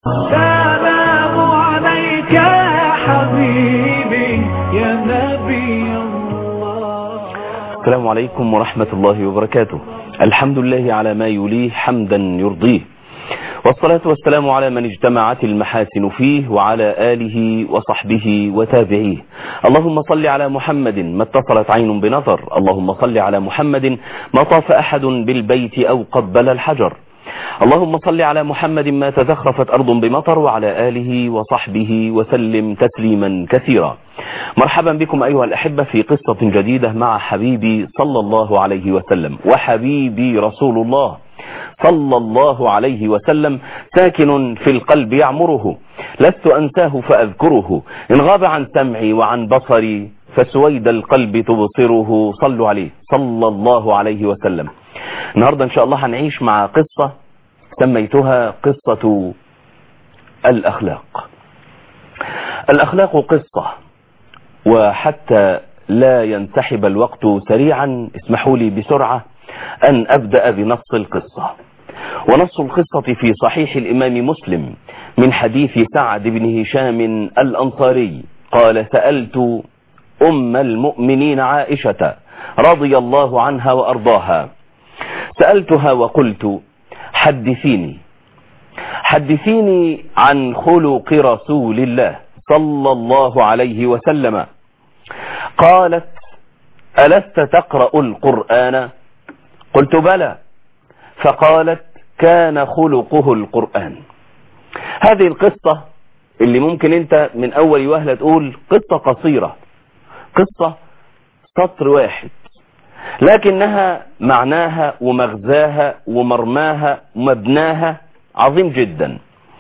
سلام عليك يا حبيبي يا نبي الله السلام عليكم ورحمة الله وبركاته الحمد لله على ما يليه حمدا يرضيه والصلاة والسلام على من اجتمعت المحاسن فيه وعلى آله وصحبه وتابعيه اللهم صل على محمد ما اتصلت عين بنظر اللهم صل على محمد ما طاف أحد بالبيت أو قبل الحجر اللهم صل على محمد ما تزخرفت أرض بمطر وعلى آله وصحبه وسلم تسليما كثيرا مرحبا بكم أيها الأحبة في قصة جديدة مع حبيبي صلى الله عليه وسلم وحبيبي رسول الله صلى الله عليه وسلم ساكن في القلب يعمره لست أنساه فأذكره إن غاب عن سمعي وعن بصري فسويد القلب تبصره صلوا عليه صلى الله عليه وسلم النهاردة إن شاء الله هنعيش مع قصة سميتها قصة الأخلاق الأخلاق قصة وحتى لا ينسحب الوقت سريعا اسمحوا لي بسرعة أن أبدأ بنص القصة ونص القصة في صحيح الإمام مسلم من حديث سعد بن هشام الأنصاري قال سألت أم المؤمنين عائشة رضي الله عنها وأرضاها سألتها وقلت حدثيني حدثيني عن خلق رسول الله صلى الله عليه وسلم قالت ألست تقرأ القرآن قلت بلى فقالت كان خلقه القرآن هذه القصة اللي ممكن انت من اول وهلة تقول قصة قصيرة قصة سطر واحد لكنها معناها ومغزاها ومرماها ومبناها عظيم جدا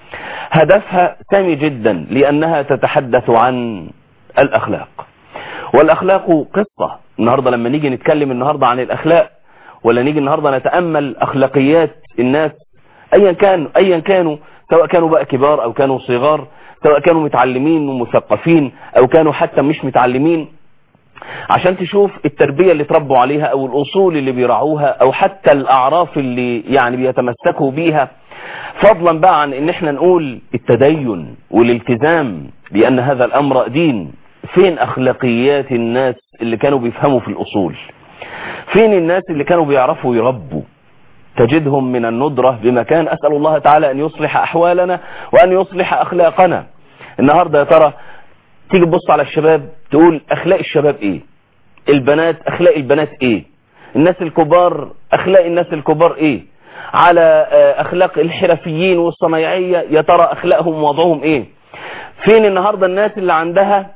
هدفها سامي جدا لأنها تتحدث عن الأخلاق والأخلاق قصة النهاردة لما نيجي نتكلم النهاردة عن الأخلاق ولا نيجي النهاردة نتأمل أخلاقيات الناس أيا كانوا أيا كانوا سواء كانوا بقى كبار أو كانوا صغار سواء كانوا متعلمين ومثقفين أو كانوا حتى مش متعلمين عشان تشوف التربية اللي تربوا عليها أو الأصول اللي بيرعوها أو حتى الأعراف اللي يعني بيتمسكوا بيها فضلا بقى عن ان احنا نقول التدين والالتزام بأن هذا الأمر دين فين أخلاقيات الناس اللي كانوا بيفهموا في الأصول فين الناس اللي كانوا بيعرفوا يربوا تجدهم من الندرة بمكان أسأل الله تعالى أن يصلح أحوالنا وأن يصلح أخلاقنا النهاردة يا ترى تيجي تبص على الشباب تقول أخلاق الشباب إيه البنات أخلاق البنات إيه الناس الكبار أخلاق الناس الكبار إيه على أخلاق الحرفيين والصنايعية يا ترى أخلاقهم ووضعهم إيه فين النهاردة الناس اللي عندها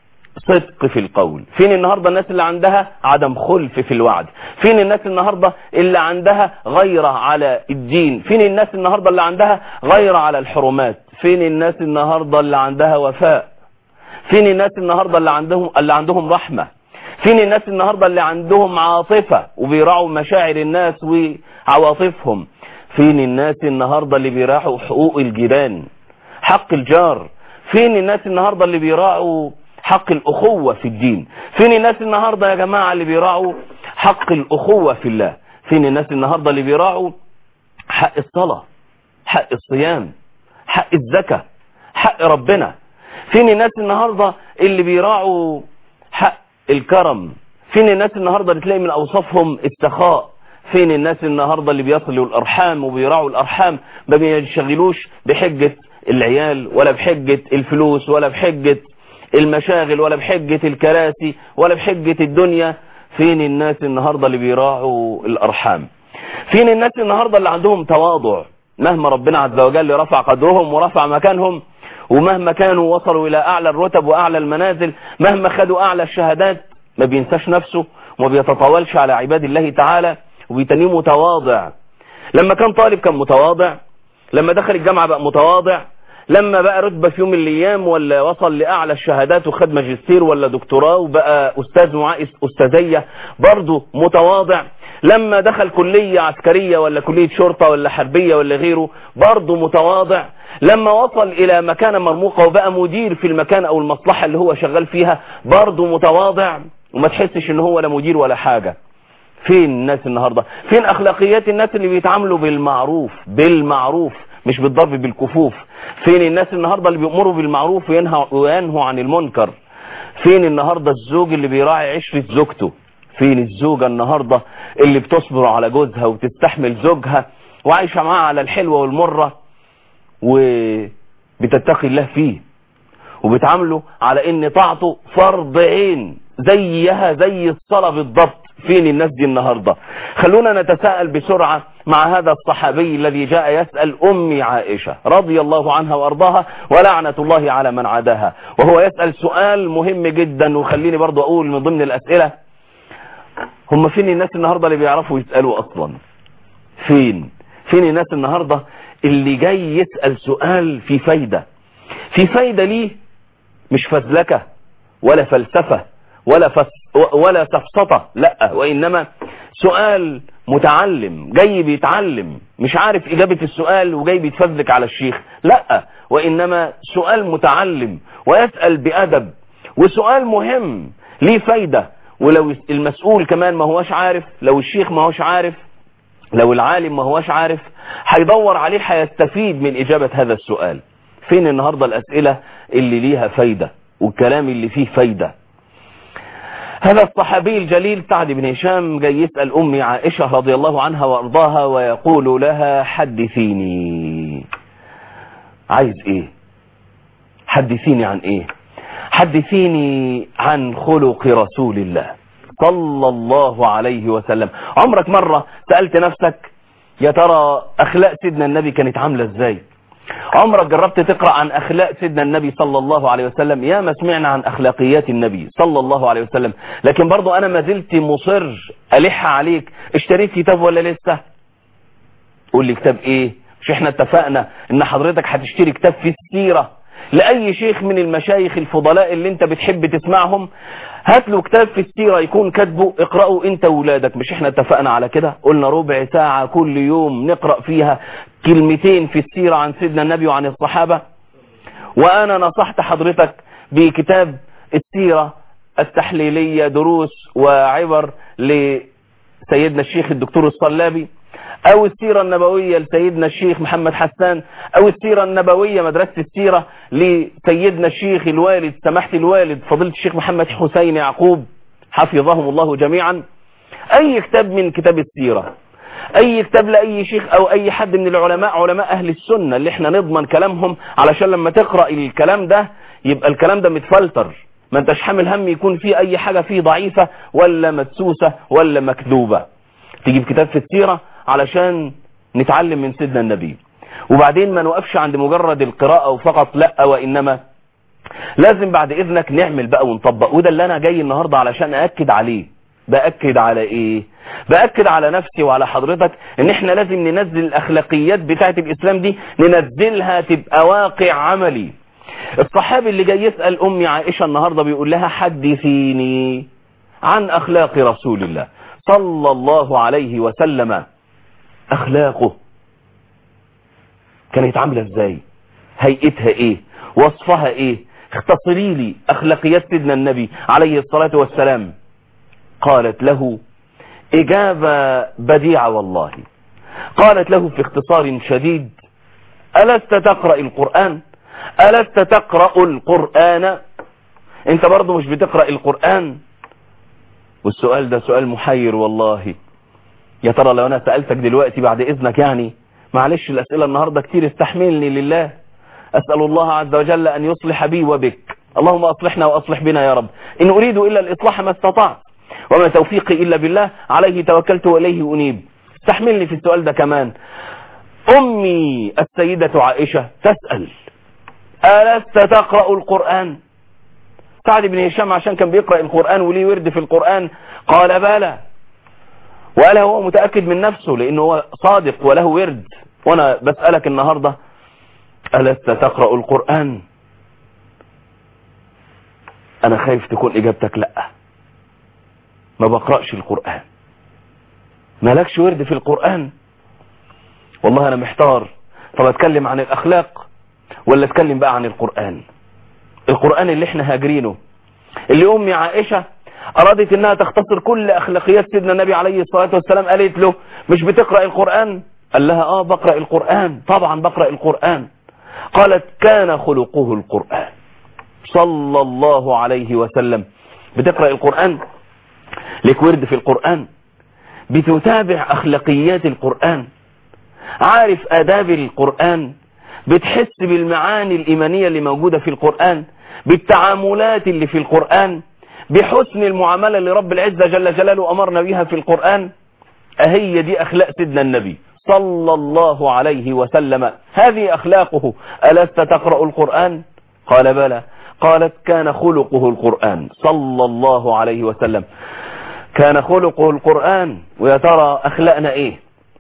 صدق في القول فين النهاردة الناس اللي عندها عدم خلف في الوعد فين الناس النهاردة اللي عندها غيرة على الدين فين الناس النهاردة اللي عندها غيرة على الحرمات فين الناس النهاردة اللي عندها وفاء فين الناس النهاردة اللي عندهم اللي عندهم رحمة فين الناس النهاردة اللي عندهم عاطفة وبيراعوا مشاعر الناس وعواطفهم فين الناس النهاردة اللي بيراعوا حقوق الجيران حق الجار فين الناس النهاردة اللي بيراعوا حق الأخوة في الدين فين الناس النهاردة يا جماعة اللي بيراعوا حق الأخوة في الله فين الناس النهاردة اللي بيراعوا حق الصلاة حق الصيام حق الزكاة حق ربنا فين الناس النهاردة اللي بيراعوا حق الكرم فين الناس النهاردة اللي تلاقي من أوصافهم السخاء فين الناس النهاردة اللي بيصلوا الأرحام وبيراعوا الأرحام ما بيشغلوش بحجة العيال ولا بحجة الفلوس ولا بحجة المشاغل ولا بحجة الكراسي ولا بحجة الدنيا فين الناس النهاردة اللي بيراعوا الأرحام فين الناس النهاردة اللي عندهم تواضع مهما ربنا عز وجل رفع قدرهم ورفع مكانهم ومهما كانوا وصلوا إلى أعلى الرتب وأعلى المنازل مهما خدوا أعلى الشهادات ما بينساش نفسه وما بيتطاولش على عباد الله تعالى وبيتنيه متواضع لما كان طالب كان متواضع لما دخل الجامعة بقى متواضع لما بقى رتبة في يوم من الايام ولا وصل لاعلى الشهادات وخد ماجستير ولا دكتوراه وبقى استاذ معاه استاذية برضه متواضع لما دخل كلية عسكرية ولا كلية شرطة ولا حربية ولا غيره برضه متواضع لما وصل الى مكانة مرموقة وبقى مدير في المكان او المصلحة اللي هو شغال فيها برضه متواضع وما تحسش ان هو لا مدير ولا حاجة فين الناس النهاردة فين اخلاقيات الناس اللي بيتعاملوا بالمعروف بالمعروف مش بالضرب بالكفوف فين الناس النهاردة اللي بيأمروا بالمعروف وينهوا, وينهوا عن المنكر فين النهاردة الزوج اللي بيراعي عشرة زوجته فين الزوجة النهاردة اللي بتصبر على جوزها وتستحمل زوجها وعايشة معاه على الحلوة والمرة وبتتقي الله فيه وبتعامله على ان طاعته فرض عين زيها زي الصلاة بالضبط فين الناس دي النهاردة خلونا نتساءل بسرعة مع هذا الصحابي الذي جاء يسأل أمي عائشة رضي الله عنها وأرضاها ولعنة الله على من عاداها وهو يسأل سؤال مهم جدا وخليني برضو أقول من ضمن الأسئلة هم فين الناس النهاردة اللي بيعرفوا يسألوا أصلا فين فين الناس النهاردة اللي جاي يسأل سؤال في فايدة في فايدة ليه مش فزلكة ولا فلسفة ولا فس ولا سفسطة لا وإنما سؤال متعلم جاي بيتعلم مش عارف إجابة السؤال وجاي بيتفزلك على الشيخ لا وإنما سؤال متعلم ويسأل بأدب وسؤال مهم ليه فايدة ولو المسؤول كمان ما هوش عارف لو الشيخ ما هوش عارف لو العالم ما هوش عارف هيدور عليه هيستفيد من إجابة هذا السؤال فين النهاردة الأسئلة اللي ليها فايدة والكلام اللي فيه فايدة هذا الصحابي الجليل سعد بن هشام جاي يسأل أمي عائشة رضي الله عنها وأرضاها ويقول لها حدثيني عايز ايه حدثيني عن ايه حدثيني عن خلق رسول الله صلى الله عليه وسلم عمرك مرة سألت نفسك يا ترى أخلاق سيدنا النبي كانت عاملة ازاي عمرك جربت تقرأ عن أخلاق سيدنا النبي صلى الله عليه وسلم يا ما سمعنا عن أخلاقيات النبي صلى الله عليه وسلم لكن برضو أنا ما زلت مصر ألح عليك اشتريت كتاب ولا لسه قول لي كتاب ايه مش احنا اتفقنا ان حضرتك هتشتري كتاب في السيرة لأي شيخ من المشايخ الفضلاء اللي انت بتحب تسمعهم هات له كتاب في السيرة يكون كاتبه اقرأه انت وولادك مش احنا اتفقنا على كده قلنا ربع ساعة كل يوم نقرأ فيها كلمتين في السيرة عن سيدنا النبي وعن الصحابة وانا نصحت حضرتك بكتاب السيرة التحليلية دروس وعبر لسيدنا الشيخ الدكتور الصلابي او السيرة النبوية لسيدنا الشيخ محمد حسان او السيرة النبوية مدرسة السيرة لسيدنا الشيخ الوالد سماحة الوالد فضيلة الشيخ محمد حسين يعقوب حفظهم الله جميعا اي كتاب من كتاب السيرة اي كتاب لاي شيخ او اي حد من العلماء علماء اهل السنة اللي احنا نضمن كلامهم علشان لما تقرأ الكلام ده يبقى الكلام ده متفلتر ما انتش حامل هم يكون فيه اي حاجة فيه ضعيفة ولا مدسوسة ولا مكذوبة تجيب كتاب في السيرة علشان نتعلم من سيدنا النبي وبعدين ما نوقفش عند مجرد القراءة وفقط لا وإنما لازم بعد إذنك نعمل بقى ونطبق وده اللي أنا جاي النهاردة علشان أأكد عليه بأكد على إيه بأكد على نفسي وعلى حضرتك إن إحنا لازم ننزل الأخلاقيات بتاعة الإسلام دي ننزلها تبقى واقع عملي الصحابي اللي جاي يسأل أمي عائشة النهاردة بيقول لها حدثيني عن أخلاق رسول الله صلى الله عليه وسلم اخلاقه كانت عاملة ازاي هيئتها ايه وصفها ايه اختصري لي اخلاقيات سيدنا النبي عليه الصلاة والسلام قالت له اجابة بديعة والله قالت له في اختصار شديد ألست تقرأ القرآن ألست تقرأ القرآن انت برضو مش بتقرأ القرآن والسؤال ده سؤال محير والله يا ترى لو انا سألتك دلوقتي بعد اذنك يعني معلش الاسئلة النهاردة كتير استحملني لله اسأل الله عز وجل ان يصلح بي وبك اللهم اصلحنا واصلح بنا يا رب ان اريد الا الاصلاح ما استطعت وما توفيقي الا بالله عليه توكلت واليه انيب استحملني في السؤال ده كمان امي السيدة عائشة تسأل ألست تقرأ القرآن سعد بن هشام عشان كان بيقرأ القرآن وليه ورد في القرآن قال بلى وقال هو متأكد من نفسه لأنه هو صادق وله ورد وأنا بسألك النهاردة ألست تقرأ القرآن أنا خايف تكون إجابتك لأ ما بقرأش القرآن مالكش ورد في القرآن والله أنا محتار طب أتكلم عن الأخلاق ولا أتكلم بقى عن القرآن القرآن اللي احنا هاجرينه اللي أمي عائشة أرادت أنها تختصر كل أخلاقيات سيدنا النبي عليه الصلاة والسلام قالت له مش بتقرأ القرآن قال لها اه بقرأ القرآن طبعا بقرأ القرآن قالت كان خلقه القرآن صلى الله عليه وسلم بتقرأ القرآن لك ورد في القرآن بتتابع أخلاقيات القرآن عارف آداب القرآن بتحس بالمعاني الإيمانية اللي موجودة في القرآن بالتعاملات اللي في القرآن بحسن المعاملة اللي رب العزة جل جلاله أمرنا بها في القرآن أهي دي أخلاق سيدنا النبي صلى الله عليه وسلم هذه أخلاقه ألست تقرأ القرآن قال بلى قالت كان خلقه القرآن صلى الله عليه وسلم كان خلقه القرآن ويا ترى أخلاقنا إيه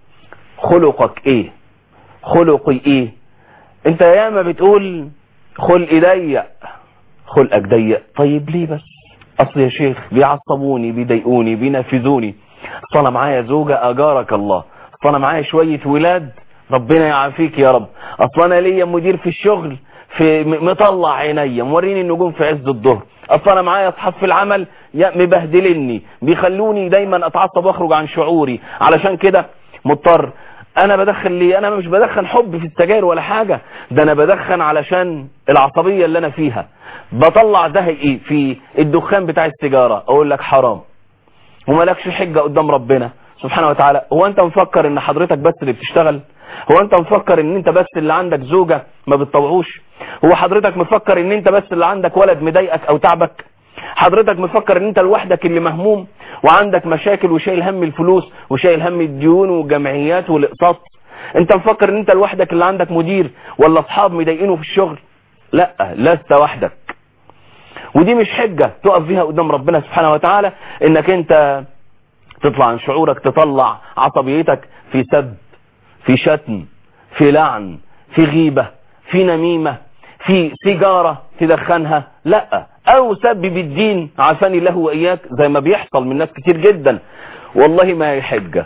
خلقك إيه خلقي إيه انت ياما بتقول خلقي ضيق خلقك ضيق طيب ليه بس اصل يا شيخ بيعصبوني بيضايقوني بينفذوني اصل انا معايا زوجة اجارك الله اصل انا معايا شوية ولاد ربنا يعافيك يا رب اصل انا ليا مدير في الشغل في مطلع عينيا موريني النجوم في عز الظهر اصل انا معايا اصحاب في العمل مبهدلني بيخلوني دايما اتعصب واخرج عن شعوري علشان كده مضطر انا بدخن ليه انا مش بدخن حب في السجاير ولا حاجة ده انا بدخن علشان العصبية اللي انا فيها بطلع ده ايه في الدخان بتاع السيجارة اقول لك حرام ومالكش حجة قدام ربنا سبحانه وتعالى هو انت مفكر ان حضرتك بس اللي بتشتغل هو انت مفكر ان انت بس اللي عندك زوجة ما بتطوعوش هو حضرتك مفكر ان انت بس اللي عندك ولد مضايقك او تعبك حضرتك مفكر ان انت لوحدك اللي مهموم وعندك مشاكل وشايل هم الفلوس وشايل هم الديون والجمعيات والاقساط انت مفكر ان انت لوحدك اللي عندك مدير ولا اصحاب مضايقينه في الشغل لا لست وحدك ودي مش حجة تقف فيها قدام ربنا سبحانه وتعالى انك انت تطلع عن شعورك تطلع عصبيتك في سب في شتم في لعن في غيبة في نميمة في سيجارة تدخنها لا او سبب الدين عافاني الله واياك زي ما بيحصل من ناس كتير جدا والله ما هي حجة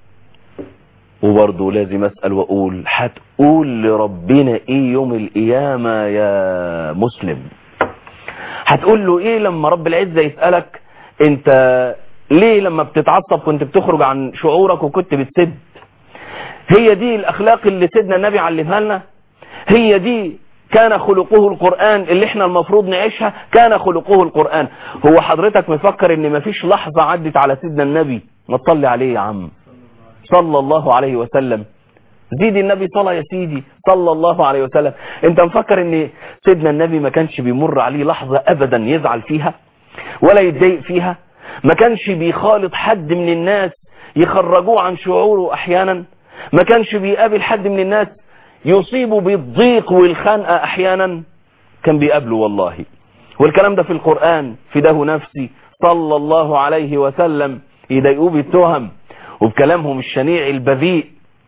وبرضه لازم اسأل واقول هتقول لربنا ايه يوم القيامة يا مسلم هتقول له ايه لما رب العزة يسألك انت ليه لما بتتعصب كنت بتخرج عن شعورك وكنت بتسد هي دي الاخلاق اللي سيدنا النبي علمها لنا هي دي كان خلقه القرآن اللي احنا المفروض نعيشها كان خلقه القرآن هو حضرتك مفكر ان مفيش لحظة عدت على سيدنا النبي ما تصلي عليه يا عم صلى الله عليه وسلم زيد النبي صلى يا سيدي صلى الله عليه وسلم انت مفكر ان سيدنا النبي ما كانش بيمر عليه لحظة ابدا يزعل فيها ولا يتضايق فيها ما كانش بيخالط حد من الناس يخرجوه عن شعوره احيانا ما كانش بيقابل حد من الناس يصيبه بالضيق والخنقة احيانا كان بيقابله والله والكلام ده في القرآن فداه نفسي صلى الله عليه وسلم يضايقوه بالتهم وبكلامهم الشنيع البذيء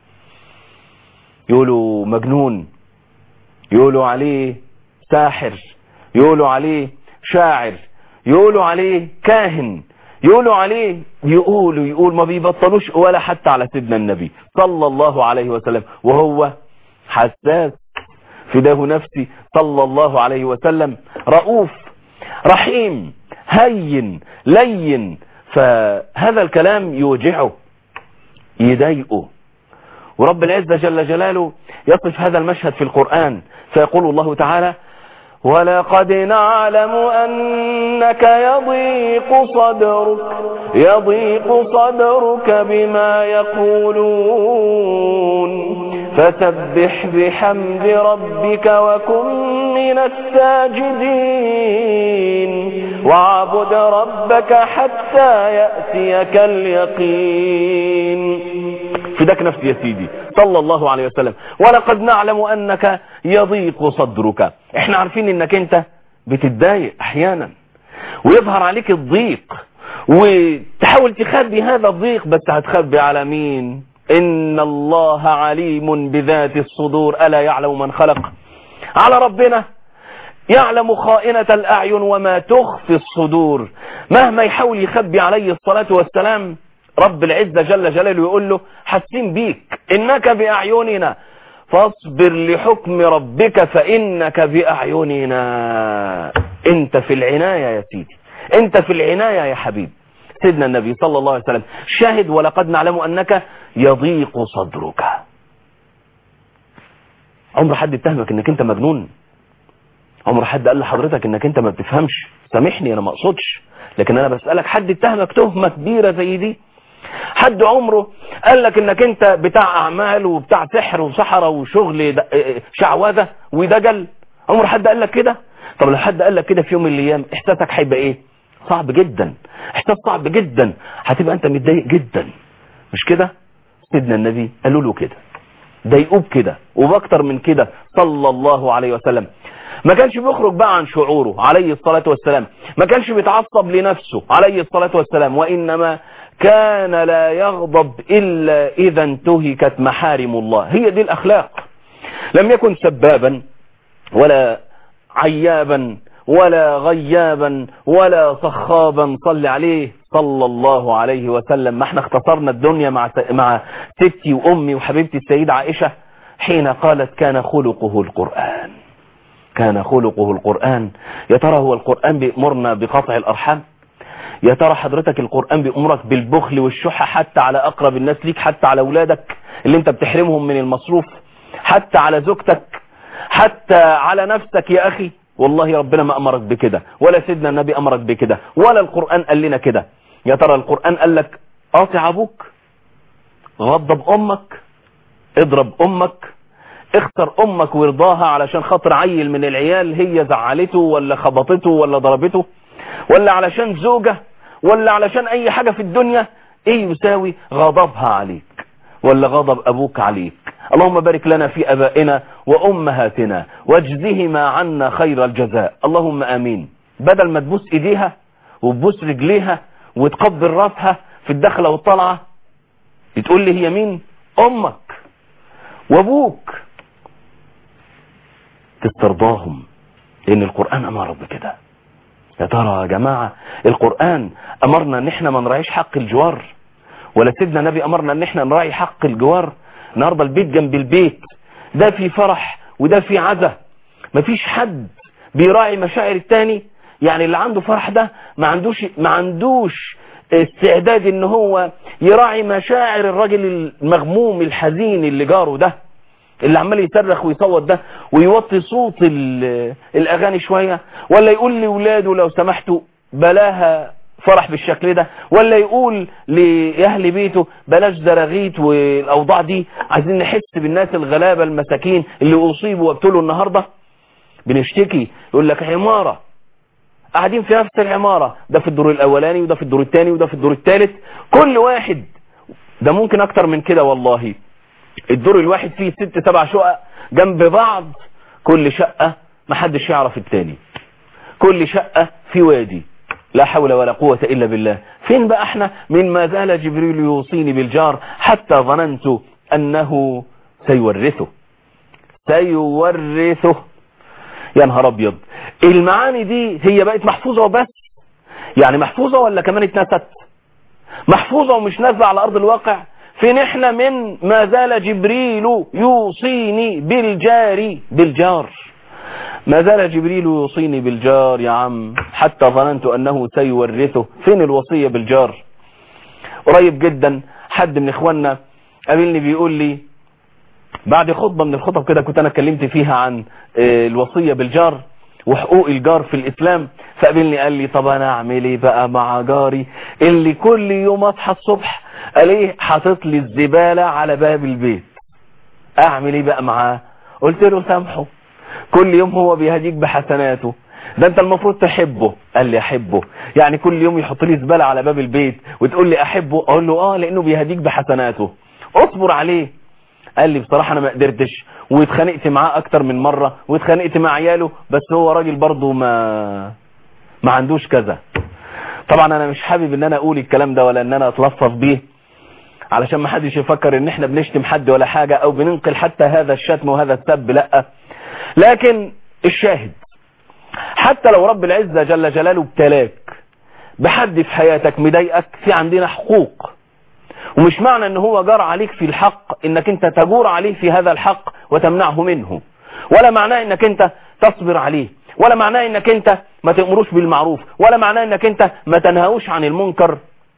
يقولوا مجنون يقولوا عليه ساحر يقولوا عليه شاعر يقولوا عليه كاهن يقولوا عليه يقولوا يقول ما بيبطلوش ولا حتى على سيدنا النبي صلى الله عليه وسلم وهو حساس فداه نفسي صلى الله عليه وسلم رؤوف رحيم هين لين فهذا الكلام يوجعه يضايقه ورب العزة جل جلاله يصف هذا المشهد في القرآن فيقول الله تعالى ولقد نعلم أنك يضيق صدرك يضيق صدرك بما يقولون فسبح بحمد ربك وكن من الساجدين واعبد ربك حتى يأتيك اليقين فداك نفسي يا سيدي صلى الله عليه وسلم ولقد نعلم أنك يضيق صدرك احنا عارفين انك انت بتتضايق احيانا ويظهر عليك الضيق وتحاول تخبي هذا الضيق بس هتخبي على مين ان الله عليم بذات الصدور ألا يعلم من خلق على ربنا يعلم خائنة الأعين وما تخفي الصدور مهما يحاول يخبي عليه الصلاة والسلام رب العزة جل جلاله يقول له حسين بيك إنك بأعيننا فاصبر لحكم ربك فإنك بأعيننا انت في العناية يا سيدي انت في العناية يا حبيب سيدنا النبي صلى الله عليه وسلم شاهد ولقد نعلم أنك يضيق صدرك عمر حد اتهمك انك انت مجنون عمر حد قال لحضرتك انك انت ما بتفهمش سامحني انا ما اقصدش لكن انا بسألك حد اتهمك تهمة كبيرة زي دي حد عمره قال لك انك انت بتاع اعمال وبتاع سحر وسحرة وشغل شعوذة ودجل عمر حد قال لك كده طب لو حد قال لك كده في يوم من الايام احساسك هيبقى ايه صعب جدا احساس صعب جدا هتبقى انت متضايق جدا مش كده سيدنا النبي قالوا له كده ضايقوه بكده وباكتر من كده صلى الله عليه وسلم ما كانش بيخرج بقى عن شعوره عليه الصلاة والسلام ما كانش بيتعصب لنفسه عليه الصلاة والسلام وإنما كان لا يغضب إلا إذا انتهكت محارم الله هي دي الأخلاق لم يكن سبابا ولا عيابا ولا غيابا ولا صخابا صل عليه صلى الله عليه وسلم ما احنا اختصرنا الدنيا مع مع ستي وامي وحبيبتي السيدة عائشة حين قالت كان خلقه القرآن كان خلقه القرآن يا ترى هو القرآن بيأمرنا بقطع الأرحام يا ترى حضرتك القرآن بيأمرك بالبخل والشحة حتى على أقرب الناس ليك حتى على أولادك اللي انت بتحرمهم من المصروف حتى على زوجتك حتى على نفسك يا أخي والله ربنا ما أمرك بكده ولا سيدنا النبي أمرك بكده ولا القرآن قال لنا كده يا ترى القرآن قال لك قاطع أبوك غضب أمك اضرب أمك اختر أمك وارضاها علشان خاطر عيل من العيال هي زعلته ولا خبطته ولا ضربته ولا علشان زوجة ولا علشان أي حاجة في الدنيا ايه يساوي غضبها عليك ولا غضب أبوك عليك اللهم بارك لنا في أبائنا وأمهاتنا واجزهما عنا خير الجزاء اللهم آمين بدل ما تبوس إيديها وتبوس رجليها وتقبل راسها في الدخلة والطلعة بتقول لي هي مين أمك وأبوك تسترضاهم لأن القرآن أمر بكده يا ترى يا جماعة القرآن أمرنا ان احنا ما نراعيش حق الجوار ولا سيدنا نبي أمرنا ان احنا نراعي حق الجوار النهاردة البيت جنب البيت ده في فرح وده في عزة مفيش حد بيراعي مشاعر التاني يعني اللي عنده فرح ده ما عندوش ما عندوش استعداد ان هو يراعي مشاعر الراجل المغموم الحزين اللي جاره ده اللي عمال يصرخ ويصوت ده ويوطي صوت الاغاني شوية ولا يقول لاولاده لو سمحتوا بلاها فرح بالشكل ده ولا يقول لأهل بيته بلاش زراغيت والأوضاع دي عايزين نحس بالناس الغلابة المساكين اللي أصيبوا وابتلوا النهاردة بنشتكي يقول لك عمارة قاعدين في نفس العمارة ده في الدور الأولاني وده في الدور الثاني وده في الدور الثالث كل واحد ده ممكن أكتر من كده والله الدور الواحد فيه ست سبع شقق جنب بعض كل شقة محدش يعرف التاني كل شقة في وادي لا حول ولا قوة إلا بالله فين بقى احنا من ما زال جبريل يوصيني بالجار حتى ظننت أنه سيورثه سيورثه يا نهار أبيض المعاني دي هي بقت محفوظة وبس يعني محفوظة ولا كمان اتنست محفوظة ومش نازلة على أرض الواقع فين احنا من ما زال جبريل يوصيني بالجار بالجار ما زال جبريل يوصيني بالجار يا عم حتى ظننت أنه سيورثه فين الوصية بالجار قريب جدا حد من إخواننا قابلني بيقول لي بعد خطبة من الخطب كده كنت أنا اتكلمت فيها عن الوصية بالجار وحقوق الجار في الإسلام فقابلني قال لي طب أنا أعمل إيه بقى مع جاري اللي كل يوم أصحى الصبح ألاقيه حاطط لي الزبالة على باب البيت أعمل إيه بقى معاه قلت له سامحه كل يوم هو بيهديك بحسناته ده انت المفروض تحبه قال لي احبه يعني كل يوم يحط لي زبالة على باب البيت وتقول لي احبه اقول له اه لانه بيهديك بحسناته اصبر عليه قال لي بصراحة انا ما قدرتش واتخانقت معاه اكتر من مرة واتخانقت مع عياله بس هو راجل برضه ما ما عندوش كذا طبعا انا مش حابب ان انا اقول الكلام ده ولا ان انا اتلفظ بيه علشان ما حدش يفكر ان احنا بنشتم حد ولا حاجة او بننقل حتى هذا الشتم وهذا السب لا لكن الشاهد حتى لو رب العزة جل جلاله ابتلاك بحد في حياتك مضايقك في عندنا حقوق ومش معنى ان هو جار عليك في الحق انك انت تجور عليه في هذا الحق وتمنعه منه ولا معناه انك انت تصبر عليه ولا معناه انك انت ما تأمروش بالمعروف ولا معناه انك انت ما تنهوش عن المنكر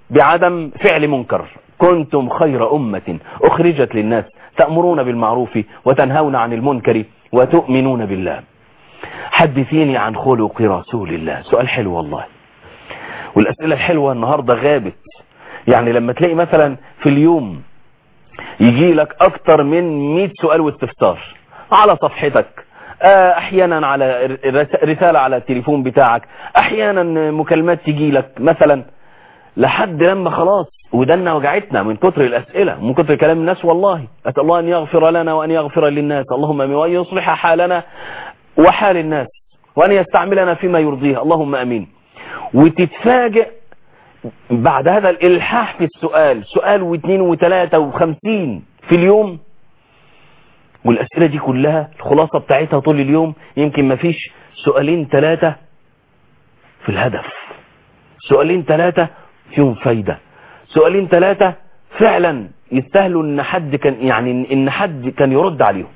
بعدم فعل منكر كنتم خير أمة أخرجت للناس تأمرون بالمعروف وتنهون عن المنكر وتؤمنون بالله حدثيني عن خلق رسول الله سؤال حلو والله والأسئلة الحلوة النهاردة غابت يعني لما تلاقي مثلا في اليوم يجي لك أكتر من 100 سؤال واستفسار على صفحتك احيانا على رسالة على التليفون بتاعك احيانا مكالمات تجي لك مثلا لحد لما خلاص ودنا وجعتنا من كتر الاسئلة من كتر كلام الناس والله اسال الله ان يغفر لنا وان يغفر للناس اللهم امين وان يصلح حالنا وحال الناس وان يستعملنا فيما يرضيه اللهم امين وتتفاجئ بعد هذا الالحاح في السؤال سؤال واثنين وثلاثة وخمسين في اليوم والأسئلة دي كلها الخلاصة بتاعتها طول اليوم يمكن ما فيش سؤالين ثلاثة في الهدف سؤالين ثلاثة فيهم فايدة سؤالين ثلاثة فعلا يستاهلوا ان حد كان يعني ان حد كان يرد عليهم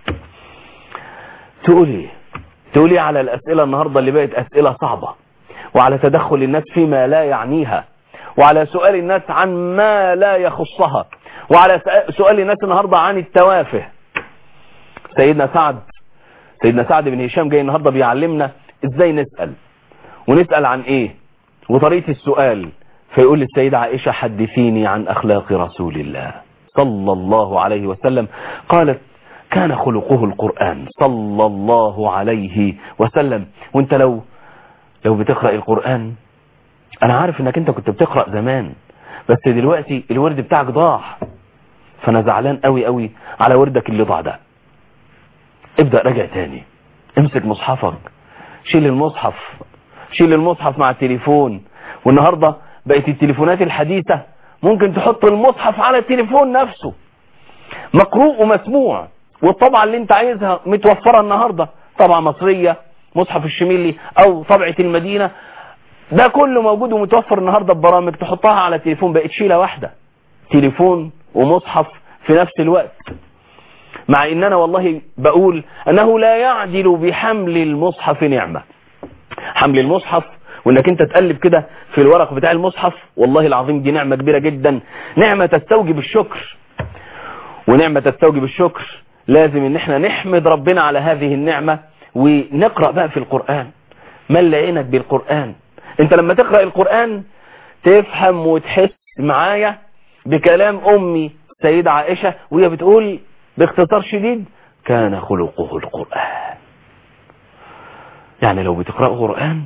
تقولي تقولي على الأسئلة النهاردة اللي بقت أسئلة صعبة وعلى تدخل الناس فيما لا يعنيها وعلى سؤال الناس عن ما لا يخصها وعلى سؤال الناس النهاردة عن التوافه سيدنا سعد سيدنا سعد بن هشام جاي النهاردة بيعلمنا ازاي نسأل ونسأل عن ايه وطريقة السؤال فيقول للسيدة عائشة حدثيني عن اخلاق رسول الله صلى الله عليه وسلم قالت كان خلقه القرآن صلى الله عليه وسلم وانت لو لو بتقرأ القرآن انا عارف انك انت كنت بتقرأ زمان بس دلوقتي الورد بتاعك ضاع فانا زعلان قوي قوي على وردك اللي ضاع ده ابدأ راجع تاني امسك مصحفك شيل المصحف شيل المصحف مع التليفون والنهاردة بقت التليفونات الحديثة ممكن تحط المصحف على التليفون نفسه مقروء ومسموع والطبعة اللي انت عايزها متوفرة النهاردة طبعة مصرية مصحف الشميلي او طبعة المدينة ده كله موجود ومتوفر النهاردة ببرامج تحطها على التليفون بقت شيلة واحدة تليفون ومصحف في نفس الوقت مع ان انا والله بقول انه لا يعدل بحمل المصحف نعمة حمل المصحف وانك انت تقلب كده في الورق بتاع المصحف والله العظيم دي نعمة كبيرة جدا نعمة تستوجب الشكر ونعمة تستوجب الشكر لازم ان احنا نحمد ربنا على هذه النعمة ونقرأ بقى في القرآن مل عينك بالقرآن انت لما تقرأ القرآن تفهم وتحس معايا بكلام امي سيدة عائشة وهي بتقول باختصار شديد كان خلقه القرآن يعني لو بتقرأوا قرآن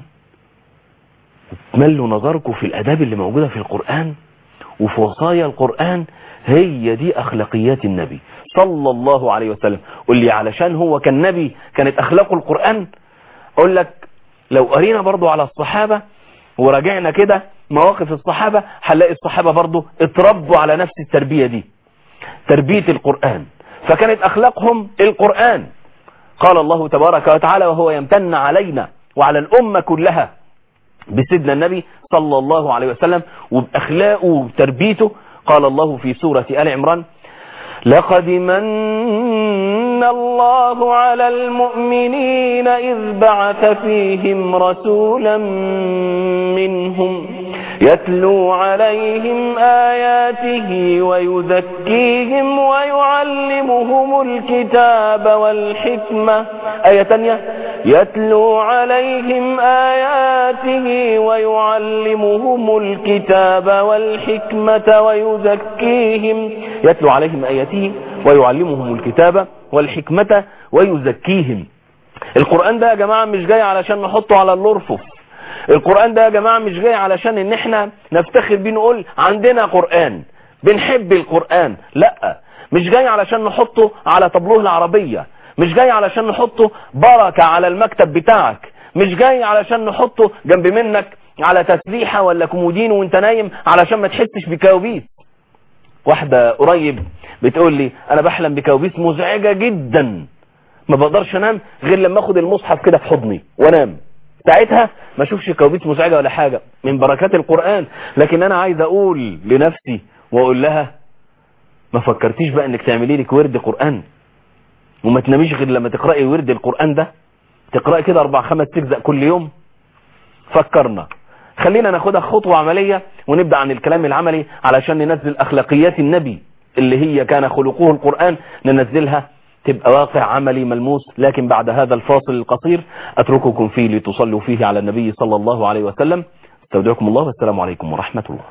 تملوا نظركم في الأداب اللي موجودة في القرآن وفي وصايا القرآن هي دي أخلاقيات النبي صلى الله عليه وسلم قل لي علشان هو كان نبي كانت أخلاقه القرآن أقول لك لو قرينا برضو على الصحابة وراجعنا كده مواقف الصحابة هنلاقي الصحابة برضو اتربوا على نفس التربية دي تربية القرآن فكانت أخلاقهم القرآن قال الله تبارك وتعالى وهو يمتن علينا وعلى الأمة كلها بسيدنا النبي صلى الله عليه وسلم وبأخلاقه وبتربيته قال الله في سورة آل عمران لقد من الله على المؤمنين إذ بعث فيهم رسولا منهم يتلو عليهم آياته ويزكيهم ويعلمهم الكتاب والحكمة آية تانية يتلو عليهم آياته ويعلمهم الكتاب والحكمة ويزكيهم يتلو عليهم آياته ويعلمهم الكتاب والحكمة ويزكيهم القرآن ده يا جماعة مش جاي علشان نحطه على الأرفف القرآن ده يا جماعة مش جاي علشان ان احنا نفتخر بيه نقول عندنا قرآن بنحب القرآن لا مش جاي علشان نحطه على طبلوه العربية مش جاي علشان نحطه بركة على المكتب بتاعك مش جاي علشان نحطه جنب منك على تسليحة ولا كومودين وانت نايم علشان ما تحسش بكوابيس واحدة قريب بتقول لي انا بحلم بكوابيس مزعجة جدا ما بقدرش انام غير لما اخد المصحف كده في حضني وانام ساعتها ما اشوفش كوابيس مزعجة ولا حاجة من بركات القرآن لكن انا عايز اقول لنفسي واقول لها ما فكرتيش بقى انك تعملي لك ورد قرآن وما تناميش غير لما تقرأي ورد القرآن ده تقرأي كده اربع خمس تجزأ كل يوم فكرنا خلينا ناخدها خطوة عملية ونبدأ عن الكلام العملي علشان ننزل أخلاقيات النبي اللي هي كان خلقه القرآن ننزلها تبقى واقع عملي ملموس لكن بعد هذا الفاصل القصير أترككم فيه لتصلوا فيه على النبي صلى الله عليه وسلم استودعكم الله والسلام عليكم ورحمة الله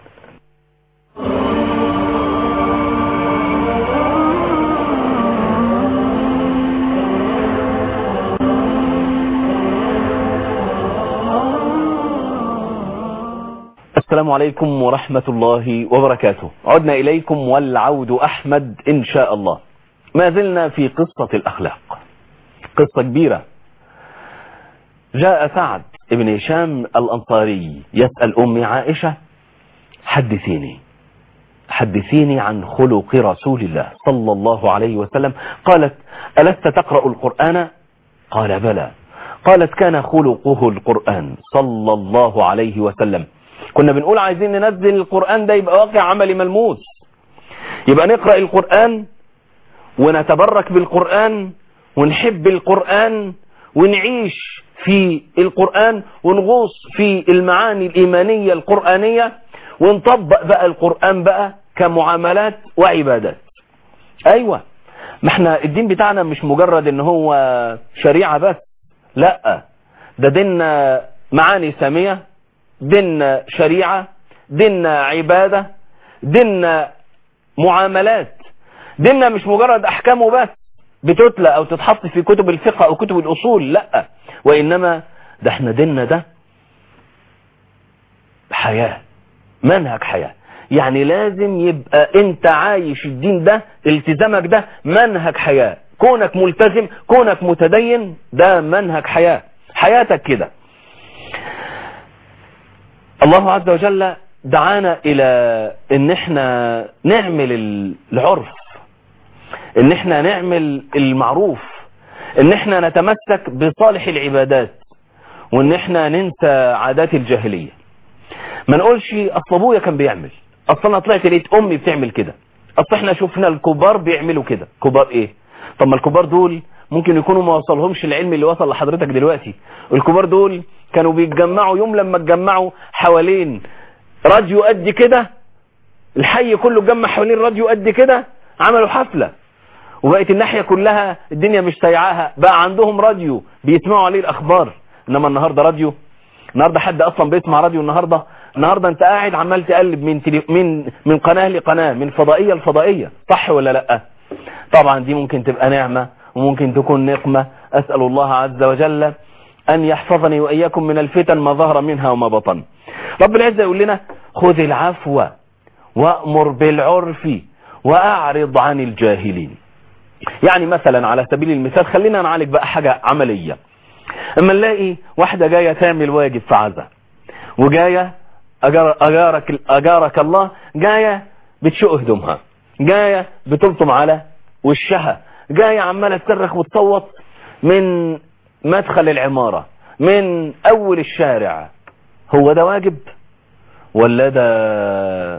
السلام عليكم ورحمة الله وبركاته عدنا إليكم والعود أحمد إن شاء الله ما زلنا في قصة الأخلاق قصة كبيرة جاء سعد بن هشام الأنصاري يسأل أمي عائشة حدثيني حدثيني عن خلق رسول الله صلى الله عليه وسلم قالت ألست تقرأ القرآن قال بلى قالت كان خلقه القرآن صلى الله عليه وسلم كنا بنقول عايزين ننزل القرآن ده يبقى واقع عملي ملموس يبقى نقرأ القرآن ونتبرك بالقرآن ونحب القرآن ونعيش في القرآن ونغوص في المعاني الإيمانية القرآنية ونطبق بقى القرآن بقى كمعاملات وعبادات أيوة ما احنا الدين بتاعنا مش مجرد ان هو شريعة بس لا ده ديننا معاني سامية ديننا شريعة ديننا عبادة ديننا معاملات ديننا مش مجرد احكامه بس بتتلى او تتحط في كتب الفقه او كتب الاصول لا وانما ده احنا ديننا ده حياة منهج حياة يعني لازم يبقى انت عايش الدين ده التزامك ده منهج حياة كونك ملتزم كونك متدين ده منهج حياة حياتك كده الله عز وجل دعانا الى ان احنا نعمل العرف ان احنا نعمل المعروف ان احنا نتمسك بصالح العبادات وان احنا ننسى عادات الجاهلية ما نقولش اصل ابويا كان بيعمل اصل انا طلعت لقيت امي بتعمل كده اصل احنا شفنا الكبار بيعملوا كده كبار ايه طب ما الكبار دول ممكن يكونوا ما وصلهمش العلم اللي وصل لحضرتك دلوقتي الكبار دول كانوا بيتجمعوا يوم لما اتجمعوا حوالين راديو قد كده الحي كله اتجمع حوالين راديو قد كده عملوا حفلة وبقت الناحية كلها الدنيا مش سايعاها بقى عندهم راديو بيسمعوا عليه الاخبار انما النهاردة راديو النهاردة حد اصلا بيسمع راديو النهاردة النهاردة انت قاعد عمال تقلب من تلي... من من قناة لقناة من فضائية لفضائية صح ولا لا طبعا دي ممكن تبقى نعمة وممكن تكون نقمة اسأل الله عز وجل ان يحفظني واياكم من الفتن ما ظهر منها وما بطن رب العزة يقول لنا خذ العفو وامر بالعرف واعرض عن الجاهلين يعني مثلا على سبيل المثال خلينا نعالج بقى حاجة عملية اما نلاقي واحدة جاية تعمل واجب في عزة وجاية أجار أجارك, أجارك الله جاية بتشق هدومها جاية بتلطم على وشها جاية عمالة تصرخ وتصوت من مدخل العمارة من اول الشارع هو ده واجب ولا ده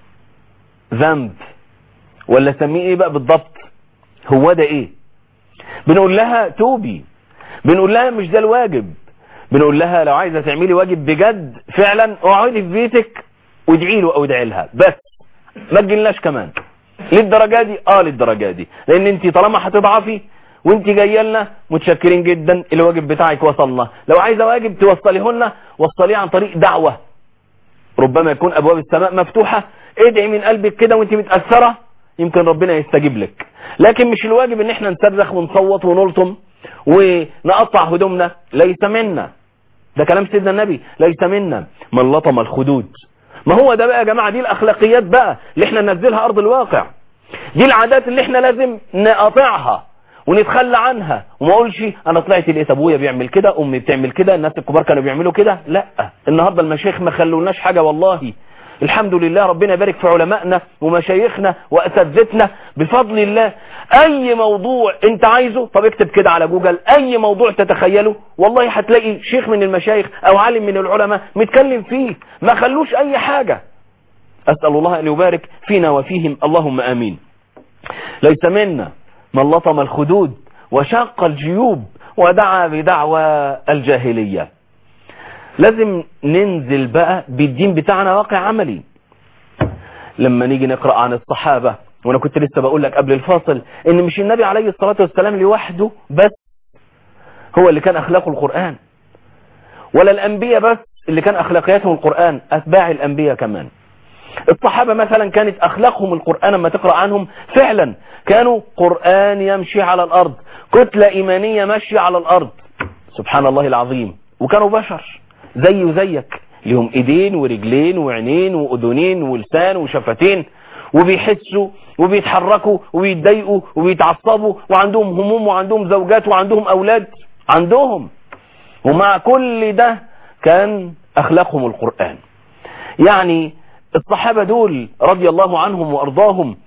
ذنب ولا سميه ايه بقى بالضبط هو ده ايه بنقول لها توبي بنقول لها مش ده الواجب بنقول لها لو عايزة تعملي واجب بجد فعلا اقعدي في بيتك وادعي له او ادعي لها بس ما تجيلناش كمان للدرجة دي اه للدرجة دي لان انت طالما هتضعفي وانت جايه لنا متشكرين جدا الواجب بتاعك وصلنا لو عايزه واجب توصليه لنا وصليه عن طريق دعوة ربما يكون ابواب السماء مفتوحة ادعي من قلبك كده وانت متأثرة يمكن ربنا يستجيب لك لكن مش الواجب ان احنا نصرخ ونصوت ونلطم ونقطع هدومنا ليس منا ده كلام سيدنا النبي ليس منا من لطم الخدود ما هو ده بقى يا جماعة دي الاخلاقيات بقى اللي احنا ننزلها ارض الواقع دي العادات اللي احنا لازم نقاطعها ونتخلى عنها وما اقولش انا طلعت لقيت ابويا بيعمل كده امي بتعمل كده الناس الكبار كانوا بيعملوا كده لا النهارده المشايخ ما خلوناش حاجه والله الحمد لله ربنا يبارك في علمائنا ومشايخنا واساتذتنا بفضل الله اي موضوع انت عايزه طب اكتب كده على جوجل اي موضوع تتخيله والله هتلاقي شيخ من المشايخ او عالم من العلماء متكلم فيه ما خلوش اي حاجة اسأل الله ان يبارك فينا وفيهم اللهم امين ليس منا من لطم الخدود وشق الجيوب ودعا بدعوى الجاهلية لازم ننزل بقى بالدين بتاعنا واقع عملي لما نيجي نقرأ عن الصحابة وانا كنت لسه بقول لك قبل الفاصل ان مش النبي عليه الصلاة والسلام لوحده بس هو اللي كان اخلاقه القرآن ولا الانبياء بس اللي كان اخلاقياتهم القرآن اتباع الانبياء كمان الصحابة مثلا كانت اخلاقهم القرآن لما تقرأ عنهم فعلا كانوا قرآن يمشي على الارض كتلة ايمانية ماشية على الارض سبحان الله العظيم وكانوا بشر زي وزيك لهم ايدين ورجلين وعينين واذنين ولسان وشفتين وبيحسوا وبيتحركوا وبيتضايقوا وبيتعصبوا وعندهم هموم وعندهم زوجات وعندهم اولاد عندهم ومع كل ده كان اخلاقهم القرآن يعني الصحابة دول رضي الله عنهم وارضاهم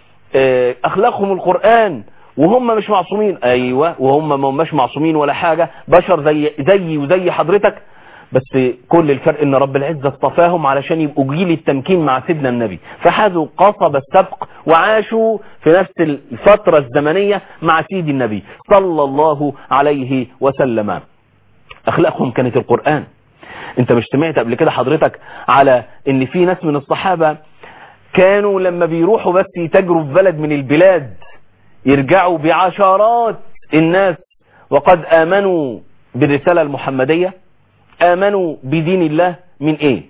اخلاقهم القرآن وهم مش معصومين ايوه وهم مش معصومين ولا حاجة بشر زي زي وزي حضرتك بس كل الفرق ان رب العزة اصطفاهم علشان يبقوا جيل التمكين مع سيدنا النبي فحازوا قصب السبق وعاشوا في نفس الفترة الزمنية مع سيد النبي صلى الله عليه وسلم اخلاقهم كانت القرآن انت مش سمعت قبل كده حضرتك على ان في ناس من الصحابة كانوا لما بيروحوا بس يتاجروا في بلد من البلاد يرجعوا بعشرات الناس وقد آمنوا بالرسالة المحمدية آمنوا بدين الله من ايه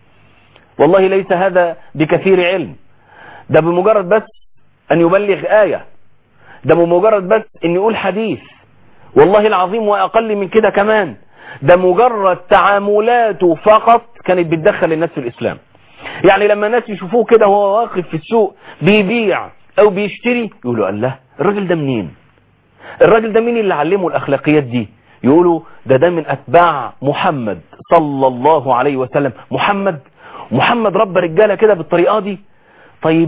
والله ليس هذا بكثير علم ده بمجرد بس ان يبلغ آية ده بمجرد بس ان يقول حديث والله العظيم واقل من كده كمان ده مجرد تعاملاته فقط كانت بتدخل الناس في الاسلام يعني لما الناس يشوفوه كده وهو واقف في السوق بيبيع او بيشتري يقولوا الله الراجل ده منين الراجل ده مين اللي علمه الاخلاقيات دي يقولوا ده ده من اتباع محمد صلى الله عليه وسلم محمد محمد رب رجالة كده بالطريقة دي طيب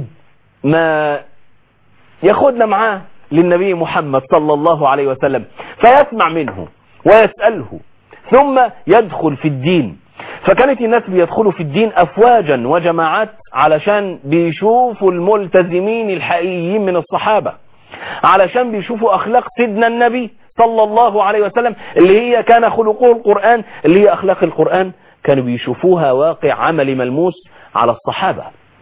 ما ياخدنا معاه للنبي محمد صلى الله عليه وسلم فيسمع منه ويسأله ثم يدخل في الدين فكانت الناس بيدخلوا في الدين أفواجا وجماعات علشان بيشوفوا الملتزمين الحقيقيين من الصحابة علشان بيشوفوا أخلاق سيدنا النبي صلى الله عليه وسلم اللي هي كان خلقه القرآن اللي هي أخلاق القرآن كانوا بيشوفوها واقع عملي ملموس على الصحابة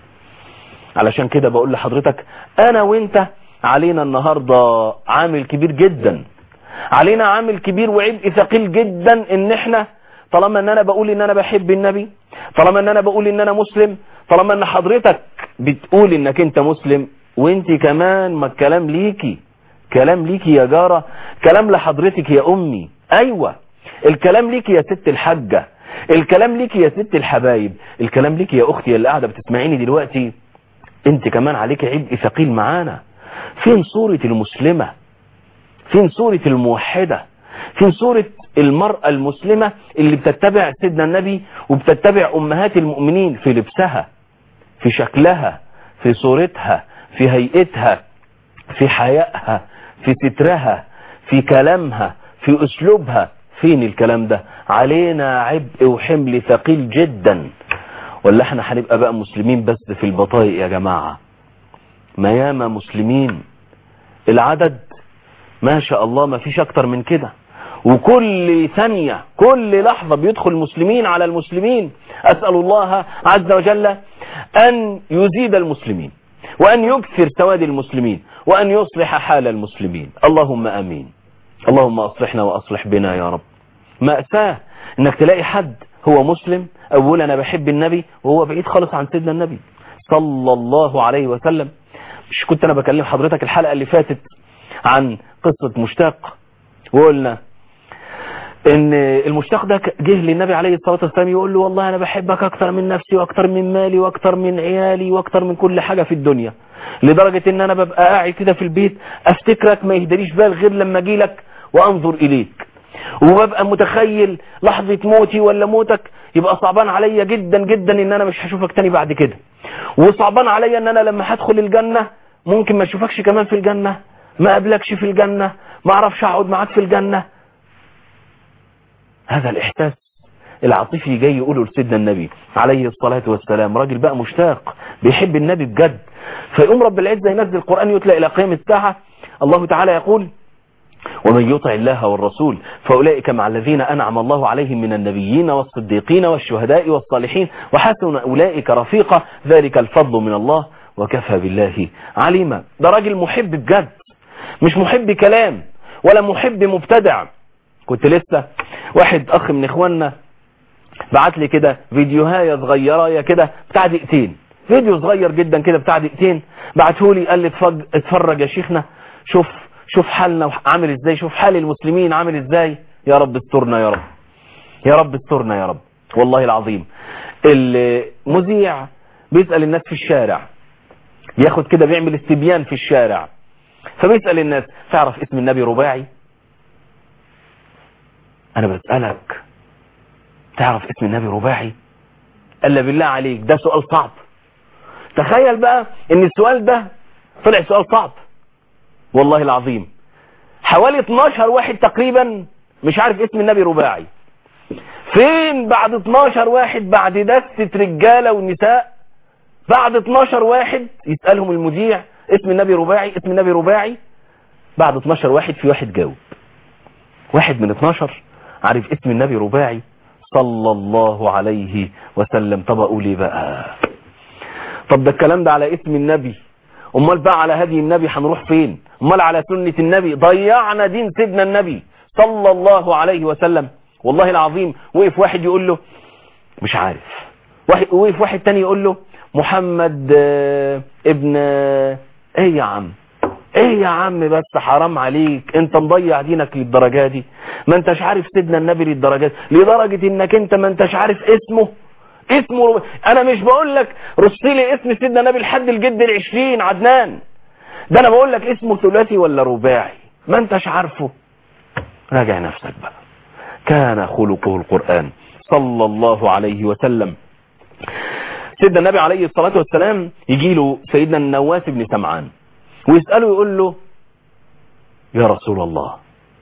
علشان كده بقول لحضرتك أنا وإنت علينا النهاردة عامل كبير جدا علينا عامل كبير وعبء ثقيل جدا ان احنا طالما ان انا بقول ان انا بحب النبي طالما ان انا بقول ان انا مسلم طالما ان حضرتك بتقول انك انت مسلم وانت كمان ما الكلام ليكي كلام ليكي يا جارة كلام لحضرتك يا امي ايوه الكلام ليكي يا ست الحجة الكلام ليكي يا ست الحبايب الكلام ليكي يا اختي اللي قاعدة بتسمعيني دلوقتي انت كمان عليك عبء ثقيل معانا فين صورة المسلمة فين صورة الموحدة فين صورة المرأة المسلمة اللي بتتبع سيدنا النبي وبتتبع أمهات المؤمنين في لبسها في شكلها في صورتها في هيئتها في حيائها في سترها في كلامها في أسلوبها فين الكلام ده علينا عبء وحمل ثقيل جدا ولا احنا هنبقى بقى مسلمين بس في البطايق يا جماعة ما ياما مسلمين العدد ما شاء الله ما فيش اكتر من كده وكل ثانية كل لحظة بيدخل المسلمين على المسلمين أسأل الله عز وجل أن يزيد المسلمين وأن يكثر سواد المسلمين وأن يصلح حال المسلمين اللهم أمين اللهم أصلحنا وأصلح بنا يا رب مأساة انك تلاقي حد هو مسلم أقول أنا بحب النبي وهو بعيد خالص عن سيدنا النبي صلى الله عليه وسلم مش كنت أنا بكلم حضرتك الحلقة اللي فاتت عن قصة مشتاق وقلنا ان المشتاق ده جه للنبي عليه الصلاة والسلام يقول له والله انا بحبك اكتر من نفسي واكتر من مالي واكتر من عيالي واكتر من كل حاجة في الدنيا لدرجة ان انا ببقى قاعد كده في البيت افتكرك ما يهدريش بال غير لما اجي لك وانظر اليك وببقى متخيل لحظة موتي ولا موتك يبقى صعبان عليا جدا جدا ان انا مش هشوفك تاني بعد كده وصعبان عليا ان انا لما هدخل الجنة ممكن ما اشوفكش كمان في الجنة ما قابلكش في الجنة ما اعرفش اقعد معاك في الجنة هذا الاحساس العاطفي جاي يقوله لسيدنا النبي عليه الصلاة والسلام راجل بقى مشتاق بيحب النبي بجد فيقوم رب العزة ينزل القرآن يتلى إلى قيام الساعة الله تعالى يقول ومن يطع الله والرسول فأولئك مع الذين أنعم الله عليهم من النبيين والصديقين والشهداء والصالحين وحسن أولئك رفيقا ذلك الفضل من الله وكفى بالله عليما ده راجل محب بجد مش محب كلام ولا محب مبتدع كنت لسه واحد أخ من إخواننا بعت لي كده فيديوهاية صغيرة يا كده بتاع دقيقتين فيديو صغير جدا كده بتاع دقيقتين بعته لي قال لي اتفرج, اتفرج يا شيخنا شوف شوف حالنا عامل ازاي شوف حال المسلمين عامل ازاي يا رب استرنا يا رب يا رب استرنا يا رب والله العظيم المذيع بيسأل الناس في الشارع بياخد كده بيعمل استبيان في الشارع فبيسأل الناس تعرف اسم النبي رباعي انا بسألك تعرف اسم النبي رباعي قال بالله عليك ده سؤال صعب تخيل بقى ان السؤال ده طلع سؤال صعب والله العظيم حوالي 12 واحد تقريبا مش عارف اسم النبي رباعي فين بعد 12 واحد بعد دستة رجالة ونساء بعد 12 واحد يسألهم المذيع اسم النبي رباعي اسم النبي رباعي بعد 12 واحد في واحد جاوب واحد من 12 عارف اسم النبي رباعي صلى الله عليه وسلم طب اقول ايه بقى طب ده الكلام ده على اسم النبي امال بقى على هدي النبي هنروح فين امال على سنة النبي ضيعنا دين سيدنا النبي صلى الله عليه وسلم والله العظيم وقف واحد يقول له مش عارف واحد وقف واحد تاني يقول له محمد آه، ابن آه، ايه يا عم ايه يا عم بس حرام عليك انت مضيع دينك للدرجة دي ما انتش عارف سيدنا النبي للدرجة دي لدرجة انك انت ما انتش عارف اسمه اسمه انا مش بقول لك رصي لي اسم سيدنا النبي لحد الجد العشرين عدنان ده انا بقول لك اسمه ثلاثي ولا رباعي ما انتش عارفه راجع نفسك بقى كان خلقه القرآن صلى الله عليه وسلم سيدنا النبي عليه الصلاة والسلام يجي له سيدنا النواس بن سمعان ويسأله يقول له يا رسول الله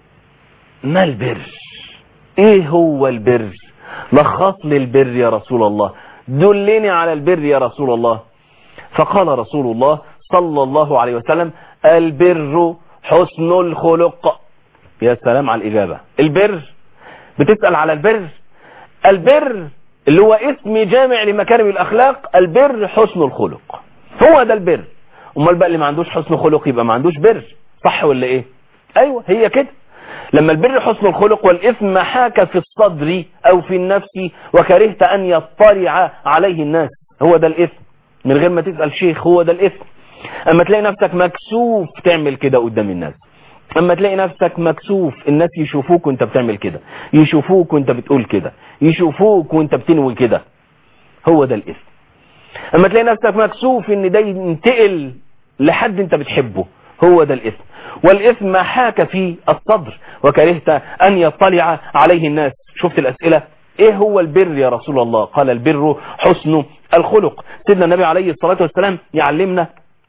ما البر ايه هو البر لخص لي البر يا رسول الله دلني على البر يا رسول الله فقال رسول الله صلى الله عليه وسلم البر حسن الخلق يا سلام على الإجابة البر بتسأل على البر البر اللي هو اسم جامع لمكارم الأخلاق البر حسن الخلق هو ده البر امال بقى اللي ما عندوش حسن خلق يبقى ما عندوش بر صح ولا ايه ايوه هي كده لما البر حسن الخلق والإثم حاك في الصدر أو في النفس وكرهت أن يطلع عليه الناس هو ده الإثم من غير ما تسأل شيخ هو ده الإثم أما تلاقي نفسك مكسوف تعمل كده قدام الناس أما تلاقي نفسك مكسوف الناس يشوفوك وانت بتعمل كده يشوفوك وانت بتقول كده يشوفوك وانت بتنوي كده هو ده الإثم أما تلاقي نفسك مكسوف ان ده ينتقل لحد انت بتحبه هو ده الإثم والإثم حاك في الصدر وكرهت أن يطلع عليه الناس شفت الأسئلة ايه هو البر يا رسول الله قال البر حسن الخلق سيدنا النبي عليه الصلاة والسلام يعلمنا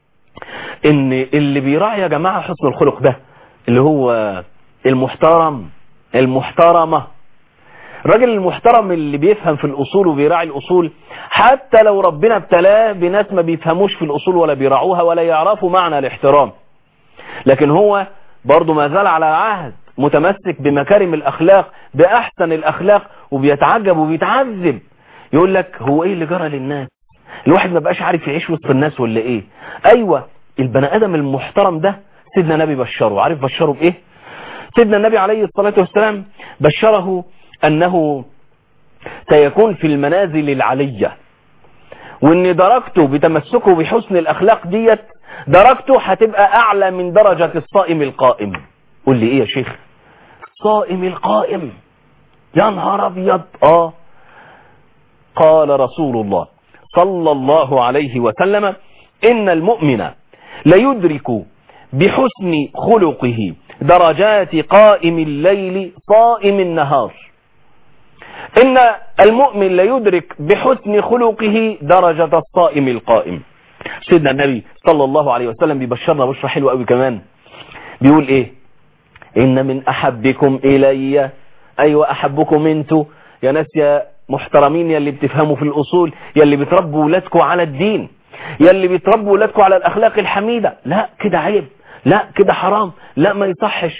ان اللي بيراعي يا جماعة حسن الخلق ده اللي هو المحترم المحترمة الراجل المحترم اللي بيفهم في الأصول وبيراعي الأصول حتى لو ربنا ابتلاه بناس ما بيفهموش في الأصول ولا بيراعوها ولا يعرفوا معنى الاحترام لكن هو برضه ما زال على العهد متمسك بمكارم الأخلاق بأحسن الأخلاق وبيتعجب وبيتعذب يقول لك هو ايه اللي جرى للناس الواحد ما بقاش عارف يعيش وسط الناس ولا ايه ايوه البني ادم المحترم ده سيدنا النبي بشره عارف بشره بايه سيدنا النبي عليه الصلاة والسلام بشره انه سيكون في المنازل العلية وان درجته بتمسكه بحسن الاخلاق ديت درجته هتبقى اعلى من درجة الصائم القائم قول لي ايه يا شيخ الصائم القائم يا نهار ابيض اه قال رسول الله صلى الله عليه وسلم ان المؤمن ليدرك بحسن خلقه درجات قائم الليل صائم النهار ان المؤمن ليدرك بحسن خلقه درجة الصائم القائم سيدنا النبي صلى الله عليه وسلم بيبشرنا بشرة حلوة قوي كمان بيقول ايه ان من احبكم الي ايوه احبكم انتوا يا ناس يا محترمين يا اللي بتفهموا في الاصول يا اللي بتربوا ولادكم على الدين يا اللي بتربوا ولادكم على الاخلاق الحميدة لا كده عيب لا كده حرام لا ما يصحش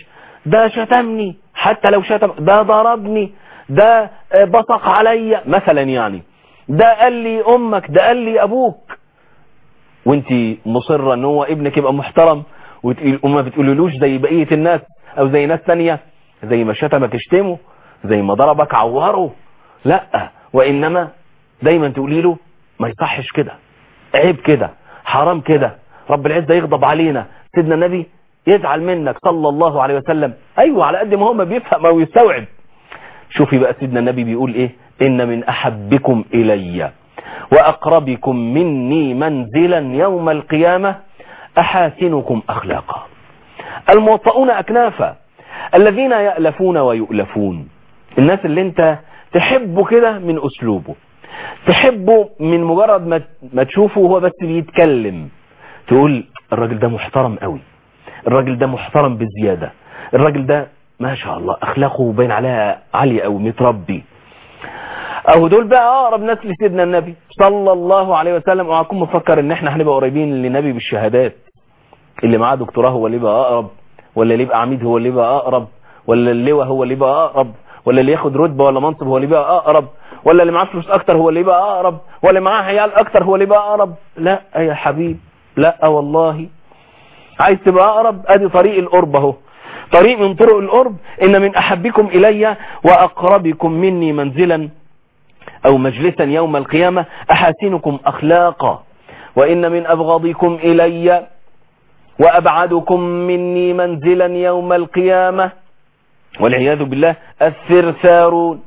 ده شتمني حتى لو شتم ده ضربني ده بصق عليا مثلا يعني ده قال لي امك ده قال لي ابوك وانت مصرة ان هو ابنك يبقى محترم وما بتقولولوش زي بقية الناس او زي ناس تانية زي ما شتمك اشتمه زي ما ضربك عوره لا وانما دايما تقولي له ما يصحش كده عيب كده حرام كده رب العزة يغضب علينا سيدنا النبي يزعل منك صلى الله عليه وسلم ايوه على قد ما هو ما بيفهم او يستوعب شوفي بقى سيدنا النبي بيقول ايه ان من احبكم الي واقربكم مني منزلا يوم القيامة احاسنكم اخلاقا الموطؤون اكنافا الذين يألفون ويؤلفون الناس اللي انت تحبه كده من اسلوبه تحبه من مجرد ما ما تشوفه وهو بس بيتكلم تقول الراجل ده محترم قوي الراجل ده محترم بزيادة الراجل ده ما شاء الله اخلاقه باين عليها عالية قوي متربي اهو دول بقى اقرب ناس لسيدنا النبي صلى الله عليه وسلم اوعكم مفكر ان احنا هنبقى قريبين للنبي بالشهادات اللي معاه دكتوراه هو اللي يبقى اقرب ولا اللي يبقى عميد هو اللي يبقى اقرب ولا اللواء هو اللي يبقى اقرب ولا اللي ياخد رتبه ولا منصب هو اللي يبقى اقرب ولا اللي معاه فلوس اكتر هو اللي يبقى اقرب ولا اللي معاه عيال اكتر هو اللي يبقى اقرب لا يا حبيب لا والله عايز تبقى اقرب ادي طريق القرب اهو طريق من طرق القرب ان من احبكم الي واقربكم مني منزلا او مجلسا يوم القيامة احاسنكم اخلاقا وان من ابغضكم الي وابعدكم مني منزلا يوم القيامة والعياذ بالله الثرثارون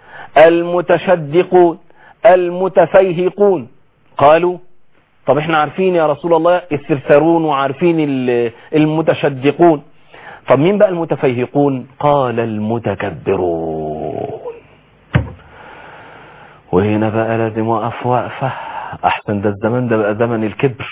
المتشدقون المتفيهقون قالوا طب احنا عارفين يا رسول الله الثرثارون وعارفين المتشدقون طب مين بقى المتفيهقون قال المتكبرون وهنا بقى لازم وقف وقفة احسن ده الزمان ده بقى زمن الكبر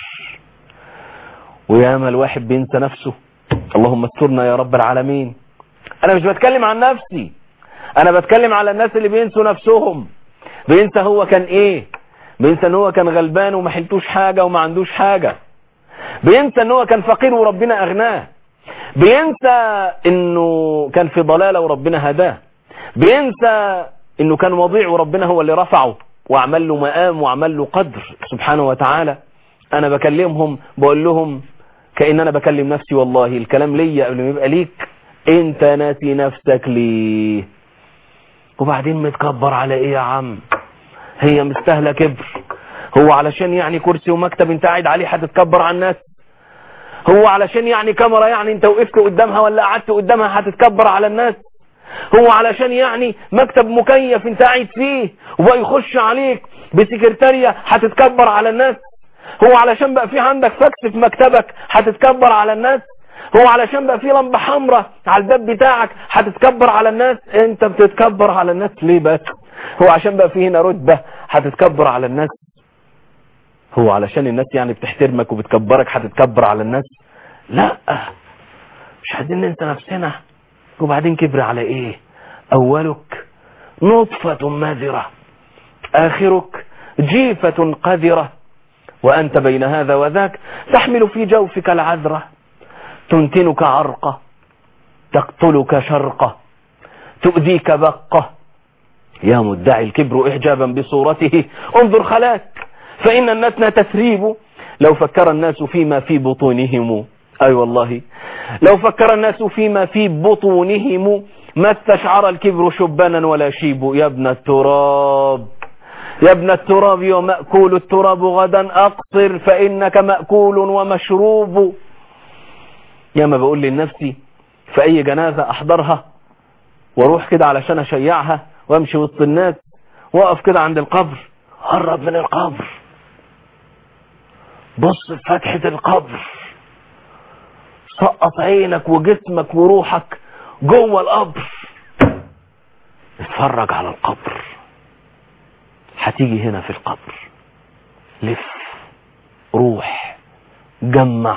وياما الواحد بينسى نفسه اللهم استرنا يا رب العالمين انا مش بتكلم عن نفسي انا بتكلم على الناس اللي بينسوا نفسهم بينسى هو كان ايه بينسى ان هو كان غلبان وما حلتوش حاجة وما عندوش حاجة بينسى ان هو كان فقير وربنا اغناه بينسى انه كان في ضلالة وربنا هداه بينسى انه كان وضيع وربنا هو اللي رفعه وعمل له مقام وعمل له قدر سبحانه وتعالى انا بكلمهم بقول لهم كأن انا بكلم نفسي والله الكلام ليا قبل ما يبقى ليك انت ناسي نفسك ليه وبعدين متكبر على ايه يا عم هي مستاهله كبر هو علشان يعني كرسي ومكتب انت قاعد عليه هتتكبر على الناس هو علشان يعني كاميرا يعني انت وقفت قدامها ولا قعدت قدامها هتتكبر على الناس هو علشان يعني مكتب مكيف انت قاعد فيه وبقى يخش عليك بسكرتارية هتتكبر على الناس هو علشان بقى في عندك فاكس في مكتبك هتتكبر على الناس هو علشان بقى في لمبة حمراء على الباب بتاعك هتتكبر على الناس انت بتتكبر على الناس ليه بس هو عشان بقى في هنا رتبة هتتكبر على الناس هو علشان الناس يعني بتحترمك وبتكبرك هتتكبر على الناس لا مش عايزين ننسى نفسنا وبعدين كبر على ايه اولك نطفة ماذرة اخرك جيفة قذرة وانت بين هذا وذاك تحمل في جوفك العذرة تنتنك عرقة تقتلك شرقة تؤذيك بقة يا مدعي الكبر اعجابا بصورته انظر خلاك فان النتن تثريب لو فكر الناس فيما في بطونهم اي أيوة والله لو فكر الناس فيما في بطونهم ما استشعر الكبر شبانا ولا شيب يا ابن التراب يا ابن التراب ومأكول التراب غدا أقصر فإنك مأكول ومشروب يا ما بقول لنفسي في أي جنازة أحضرها واروح كده علشان أشيعها وامشي وسط الناس واقف كده عند القبر قرب من القبر بص في فتحة القبر سقط عينك وجسمك وروحك جوه القبر اتفرج على القبر هتيجي هنا في القبر لف روح جمع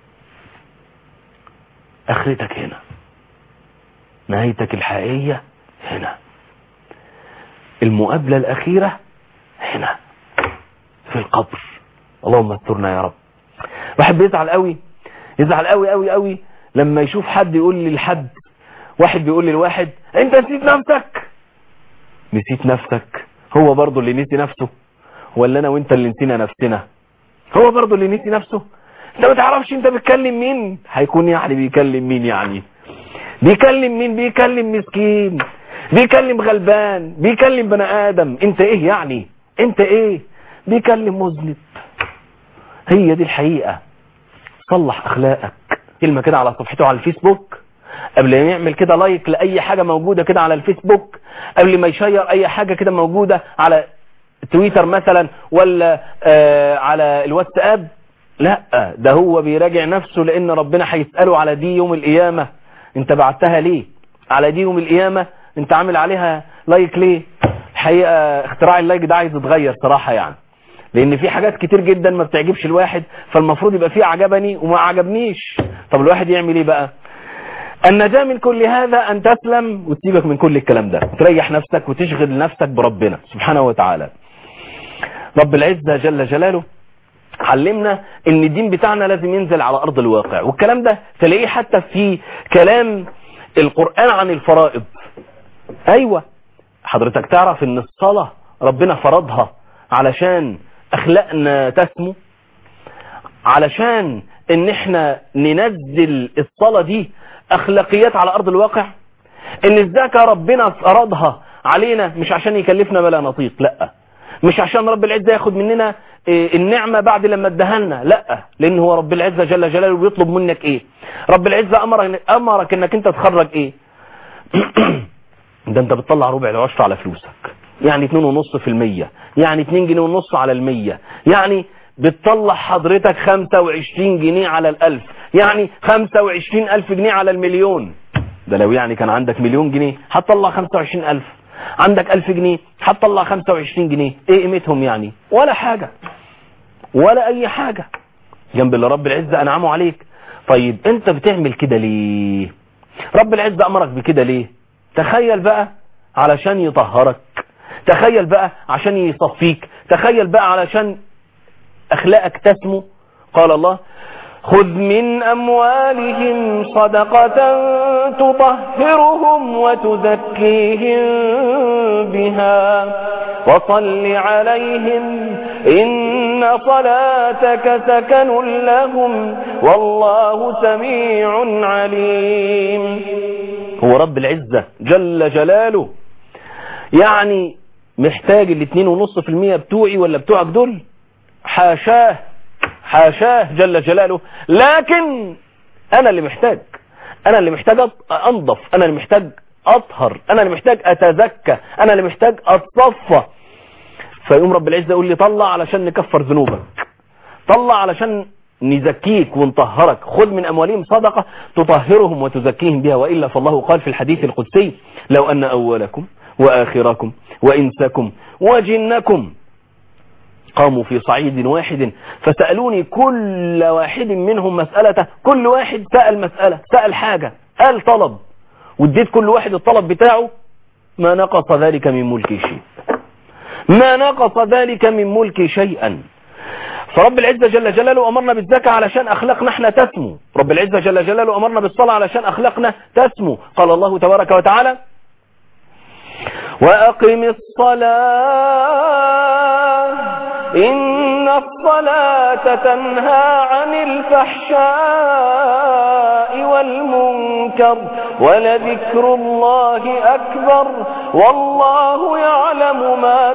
اخرتك هنا نهايتك الحقيقية هنا المقابلة الأخيرة هنا في القبر اللهم استرنا يا رب واحد بيزعل قوي يزعل قوي قوي قوي لما يشوف حد يقول للحد واحد بيقول للواحد انت نسيت نفسك نسيت نفسك هو برضه اللي نسي نفسه ولا انا وانت اللي نسينا نفسنا هو برضه اللي نسي نفسه انت ما تعرفش انت بتكلم مين هيكون يعني بيكلم مين يعني بيكلم مين بيكلم مسكين بيكلم غلبان بيكلم بني ادم انت ايه يعني انت ايه بيكلم مذنب هي دي الحقيقة صلح اخلاقك كلمة كده على صفحته على الفيسبوك قبل ما يعمل كده لايك لأي حاجة موجودة كده على الفيسبوك قبل ما يشير أي حاجة كده موجودة على تويتر مثلا ولا آه على الواتساب لا ده هو بيراجع نفسه لأن ربنا هيسأله على دي يوم القيامة انت بعتها ليه على دي يوم القيامة انت عامل عليها لايك ليه الحقيقة اختراع اللايك ده عايز يتغير صراحة يعني لان في حاجات كتير جدا ما بتعجبش الواحد فالمفروض يبقى فيه عجبني وما عجبنيش طب الواحد يعمل ايه بقى النجاة من كل هذا أن تسلم وتسيبك من كل الكلام ده تريح نفسك وتشغل نفسك بربنا سبحانه وتعالى رب العزة جل جلاله علمنا ان الدين بتاعنا لازم ينزل على أرض الواقع والكلام ده تلاقيه حتى في كلام القرآن عن الفرائض أيوة حضرتك تعرف ان الصلاة ربنا فرضها علشان أخلاقنا تسمو علشان ان احنا ننزل الصلاة دي اخلاقيات على ارض الواقع ان الزكاة ربنا فرضها علينا مش عشان يكلفنا بلا نطيق لا مش عشان رب العزة ياخد مننا النعمة بعد لما ادهلنا لا لان هو رب العزة جل جلاله بيطلب منك ايه رب العزة امرك, أمرك انك انت تخرج ايه ده انت بتطلع ربع العشر على فلوسك يعني اتنين ونص في المية يعني اتنين جنيه ونص على المية يعني بتطلع حضرتك 25 جنيه على الألف يعني 25 ألف جنيه على المليون ده لو يعني كان عندك مليون جنيه هتطلع 25 ألف عندك ألف جنيه هتطلع 25 جنيه ايه قيمتهم يعني ولا حاجة ولا أي حاجة جنب اللي رب العزة أنعمه عليك طيب انت بتعمل كده ليه رب العزة أمرك بكده ليه تخيل بقى علشان يطهرك تخيل بقى عشان يصفيك تخيل بقى علشان أخلاقك تسمو قال الله خذ من أموالهم صدقة تطهرهم وتزكيهم بها وصل عليهم إن صلاتك سكن لهم والله سميع عليم هو رب العزة جل جلاله يعني محتاج الاتنين ونص في المية بتوعي ولا بتوعك دول حاشاه حاشاه جل جلاله لكن انا اللي محتاج انا اللي محتاج انضف انا اللي محتاج اطهر انا اللي محتاج اتزكى انا اللي محتاج اتصفى فيقوم رب العزة يقول لي طلع علشان نكفر ذنوبك طلع علشان نزكيك ونطهرك خذ من أموالهم صدقة تطهرهم وتزكيهم بها وإلا فالله قال في الحديث القدسي لو أن أولكم وآخركم وإنسكم وجنكم قاموا في صعيد واحد فسألوني كل واحد منهم مسألة كل واحد سأل مسألة سأل حاجة قال طلب واديت كل واحد الطلب بتاعه ما نقص ذلك من ملكي شيء ما نقص ذلك من ملكي شيئا فرب العزة جل جلاله أمرنا بالزكاة علشان أخلاقنا احنا تسمو رب العزة جل جلاله أمرنا بالصلاة علشان أخلاقنا تسمو قال الله تبارك وتعالى وأقم الصلاة إن الصلاة تنهى عن الفحشاء والمنكر ولذكر الله أكبر والله يعلم ما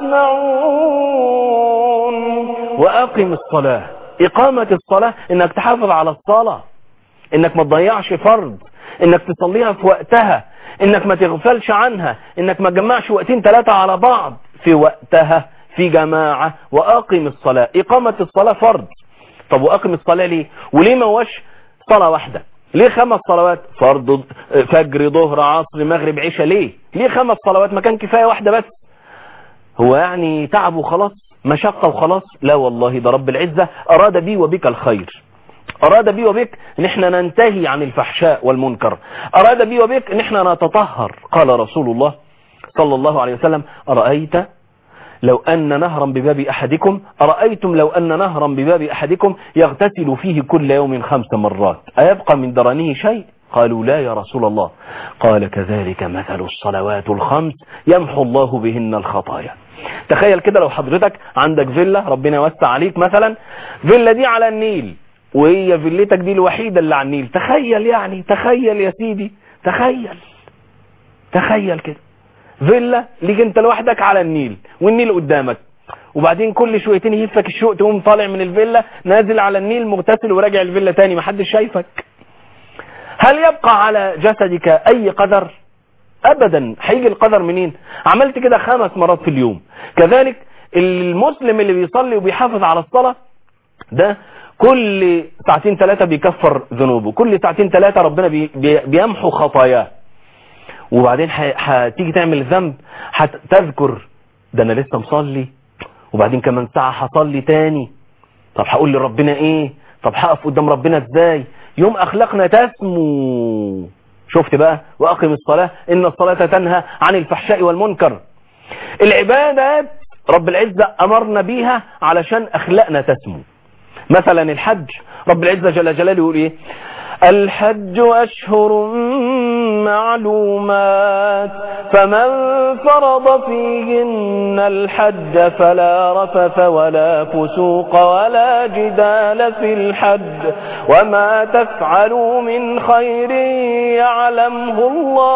تصنعون وأقم الصلاة إقامة الصلاة إنك تحافظ على الصلاة إنك ما تضيعش فرض إنك تصليها في وقتها إنك ما تغفلش عنها إنك ما تجمعش وقتين ثلاثة على بعض في وقتها في جماعة وأقم الصلاة إقامة الصلاة فرض طب وأقم الصلاة ليه وليه ما هوش صلاة واحدة ليه خمس صلوات فرض فجر ظهر عصر مغرب عشاء ليه ليه خمس صلوات ما كان كفاية واحدة بس هو يعني تعب وخلاص مشقة وخلاص لا والله ده رب العزة أراد بي وبك الخير أراد بي وبك ان احنا ننتهي عن الفحشاء والمنكر أراد بي وبك ان احنا نتطهر قال رسول الله صلى الله عليه وسلم أرأيت لو أن نهرا بباب أحدكم أرأيتم لو أن نهرا بباب أحدكم يغتسل فيه كل يوم خمس مرات أيبقى من درنه شيء قالوا لا يا رسول الله قال كذلك مثل الصلوات الخمس يمحو الله بهن الخطايا تخيل كده لو حضرتك عندك فيلا ربنا يوسع عليك مثلا فيلا دي على النيل وهي فيلتك دي الوحيدة اللي على النيل تخيل يعني تخيل يا سيدي تخيل تخيل كده فيلا ليك انت لوحدك على النيل والنيل قدامك وبعدين كل شويتين يهفك الشوق تقوم طالع من الفيلا نازل على النيل مغتسل وراجع الفيلا تاني محدش شايفك هل يبقى على جسدك اي قدر ابدا هيجي القدر منين عملت كده خمس مرات في اليوم كذلك المسلم اللي بيصلي وبيحافظ على الصلاة ده كل ساعتين ثلاثة بيكفر ذنوبه كل ساعتين ثلاثة ربنا بي بي بيمحو خطاياه وبعدين هتيجي تعمل ذنب هتذكر ده انا لسه مصلي وبعدين كمان ساعة هصلي تاني طب هقول لربنا ايه طب هقف قدام ربنا ازاي يوم اخلاقنا تسمو شفت بقى واقم الصلاة ان الصلاة تنهى عن الفحشاء والمنكر العبادات رب العزة امرنا بيها علشان اخلاقنا تسمو مثلا الحج رب العزة جل جلاله يقول ايه الحج أشهر معلومات فمن فرض فيهن الحج فلا رفث ولا فسوق ولا جدال في الحج وما تفعلوا من خير يعلمه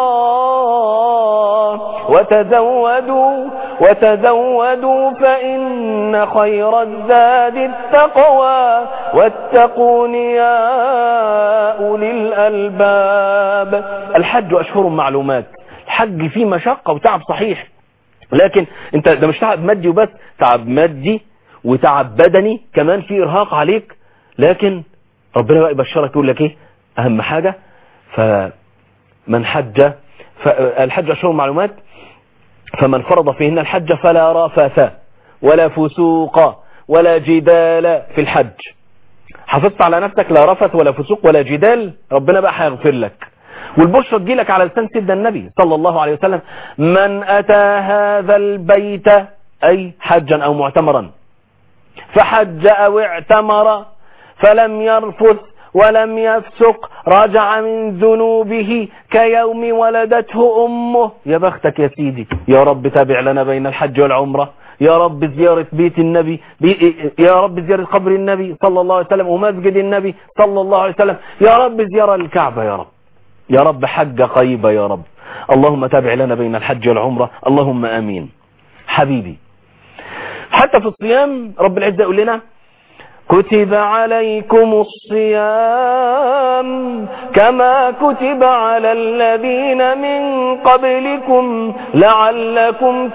الله وتزودوا وتزودوا فإن خير الزاد التقوى واتقون يا أولي الألباب الحج أشهر معلومات الحج فيه مشقة وتعب صحيح لكن انت ده مش تعب مادي وبس تعب مادي وتعب بدني كمان في إرهاق عليك لكن ربنا بقى يبشرك يقول لك ايه أهم حاجة فمن حج الحج أشهر معلومات فمن فرض فيهن الحج فلا رفث ولا فسوق ولا جدال في الحج حافظت على نفسك لا رفث ولا فسوق ولا جدال ربنا بقى هيغفر لك والبشرى تجيلك على لسان سيدنا النبي صلى الله عليه وسلم من أتى هذا البيت أي حجا أو معتمرا فحج أو اعتمر فلم يرفث ولم يفسق رجع من ذنوبه كيوم ولدته أمه يا بختك يا سيدي يا رب تابع لنا بين الحج والعمرة يا رب زيارة بيت النبي بي يا رب زيارة قبر النبي صلى الله عليه وسلم ومسجد النبي صلى الله عليه وسلم يا رب زيارة الكعبة يا رب يا رب حج قريبة يا رب اللهم تابع لنا بين الحج والعمرة اللهم آمين حبيبي حتى في الصيام رب العزة يقول لنا كتب عليكم الصيام كما كتب على الذين من قبلكم لعلكم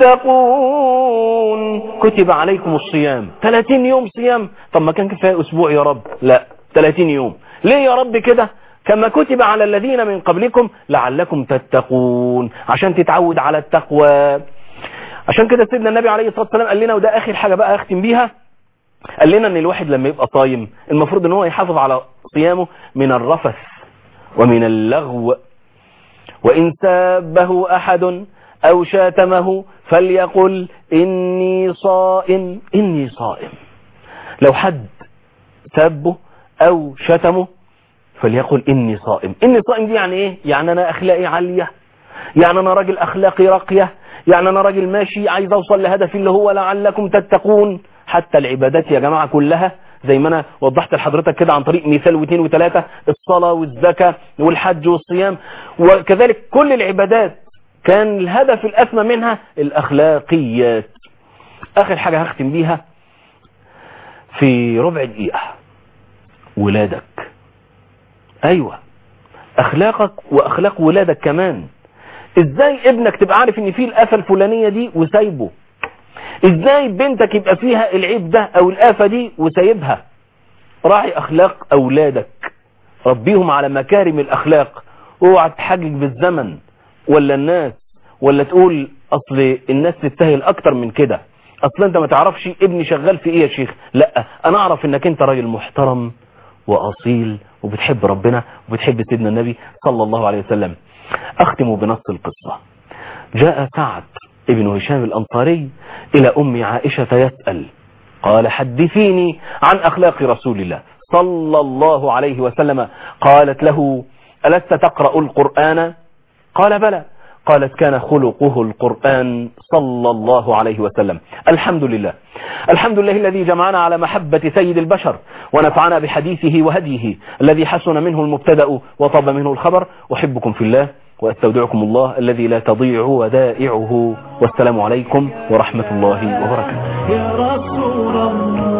تتقون كتب عليكم الصيام 30 يوم صيام طب ما كان كفاية اسبوع يا رب لا 30 يوم ليه يا رب كده كما كتب على الذين من قبلكم لعلكم تتقون عشان تتعود على التقوى عشان كده سيدنا النبي عليه الصلاة والسلام قال لنا وده اخر حاجة بقى اختم بيها قال لنا ان الواحد لما يبقى صايم المفروض ان هو يحافظ على صيامه من الرفث ومن اللغو وان سابه احد او شاتمه فليقل اني صائم اني صائم لو حد سابه او شتمه فليقل اني صائم اني صائم دي يعني ايه يعني انا اخلاقي عالية يعني انا راجل اخلاقي راقية يعني انا راجل ماشي عايز اوصل لهدفي اللي هو لعلكم تتقون حتى العبادات يا جماعة كلها زي ما انا وضحت لحضرتك كده عن طريق مثال واثنين وثلاثة الصلاة والزكاة والحج والصيام وكذلك كل العبادات كان الهدف الاسمى منها الاخلاقيات اخر حاجة هختم بيها في ربع دقيقة ولادك ايوه اخلاقك واخلاق ولادك كمان ازاي ابنك تبقى عارف ان فيه الافة الفلانية دي وسايبه ازاي بنتك يبقى فيها العيب ده او الافة دي وسايبها راعي اخلاق اولادك ربيهم على مكارم الاخلاق اوعى تحجج بالزمن ولا الناس ولا تقول اصل الناس تستاهل اكتر من كده اصل انت ما تعرفش ابني شغال في ايه يا شيخ لا انا اعرف انك انت راجل محترم واصيل وبتحب ربنا وبتحب سيدنا النبي صلى الله عليه وسلم اختم بنص القصة جاء سعد ابن هشام الأنصاري إلى أم عائشة يسأل قال حدثيني عن أخلاق رسول الله صلى الله عليه وسلم قالت له ألست تقرأ القرآن قال بلى قالت كان خلقه القرآن صلى الله عليه وسلم الحمد لله الحمد لله الذي جمعنا على محبة سيد البشر ونفعنا بحديثه وهديه الذي حسن منه المبتدأ وطاب منه الخبر أحبكم في الله وأستودعكم الله الذي لا تضيع ودائعه والسلام عليكم ورحمة الله وبركاته يا رسول الله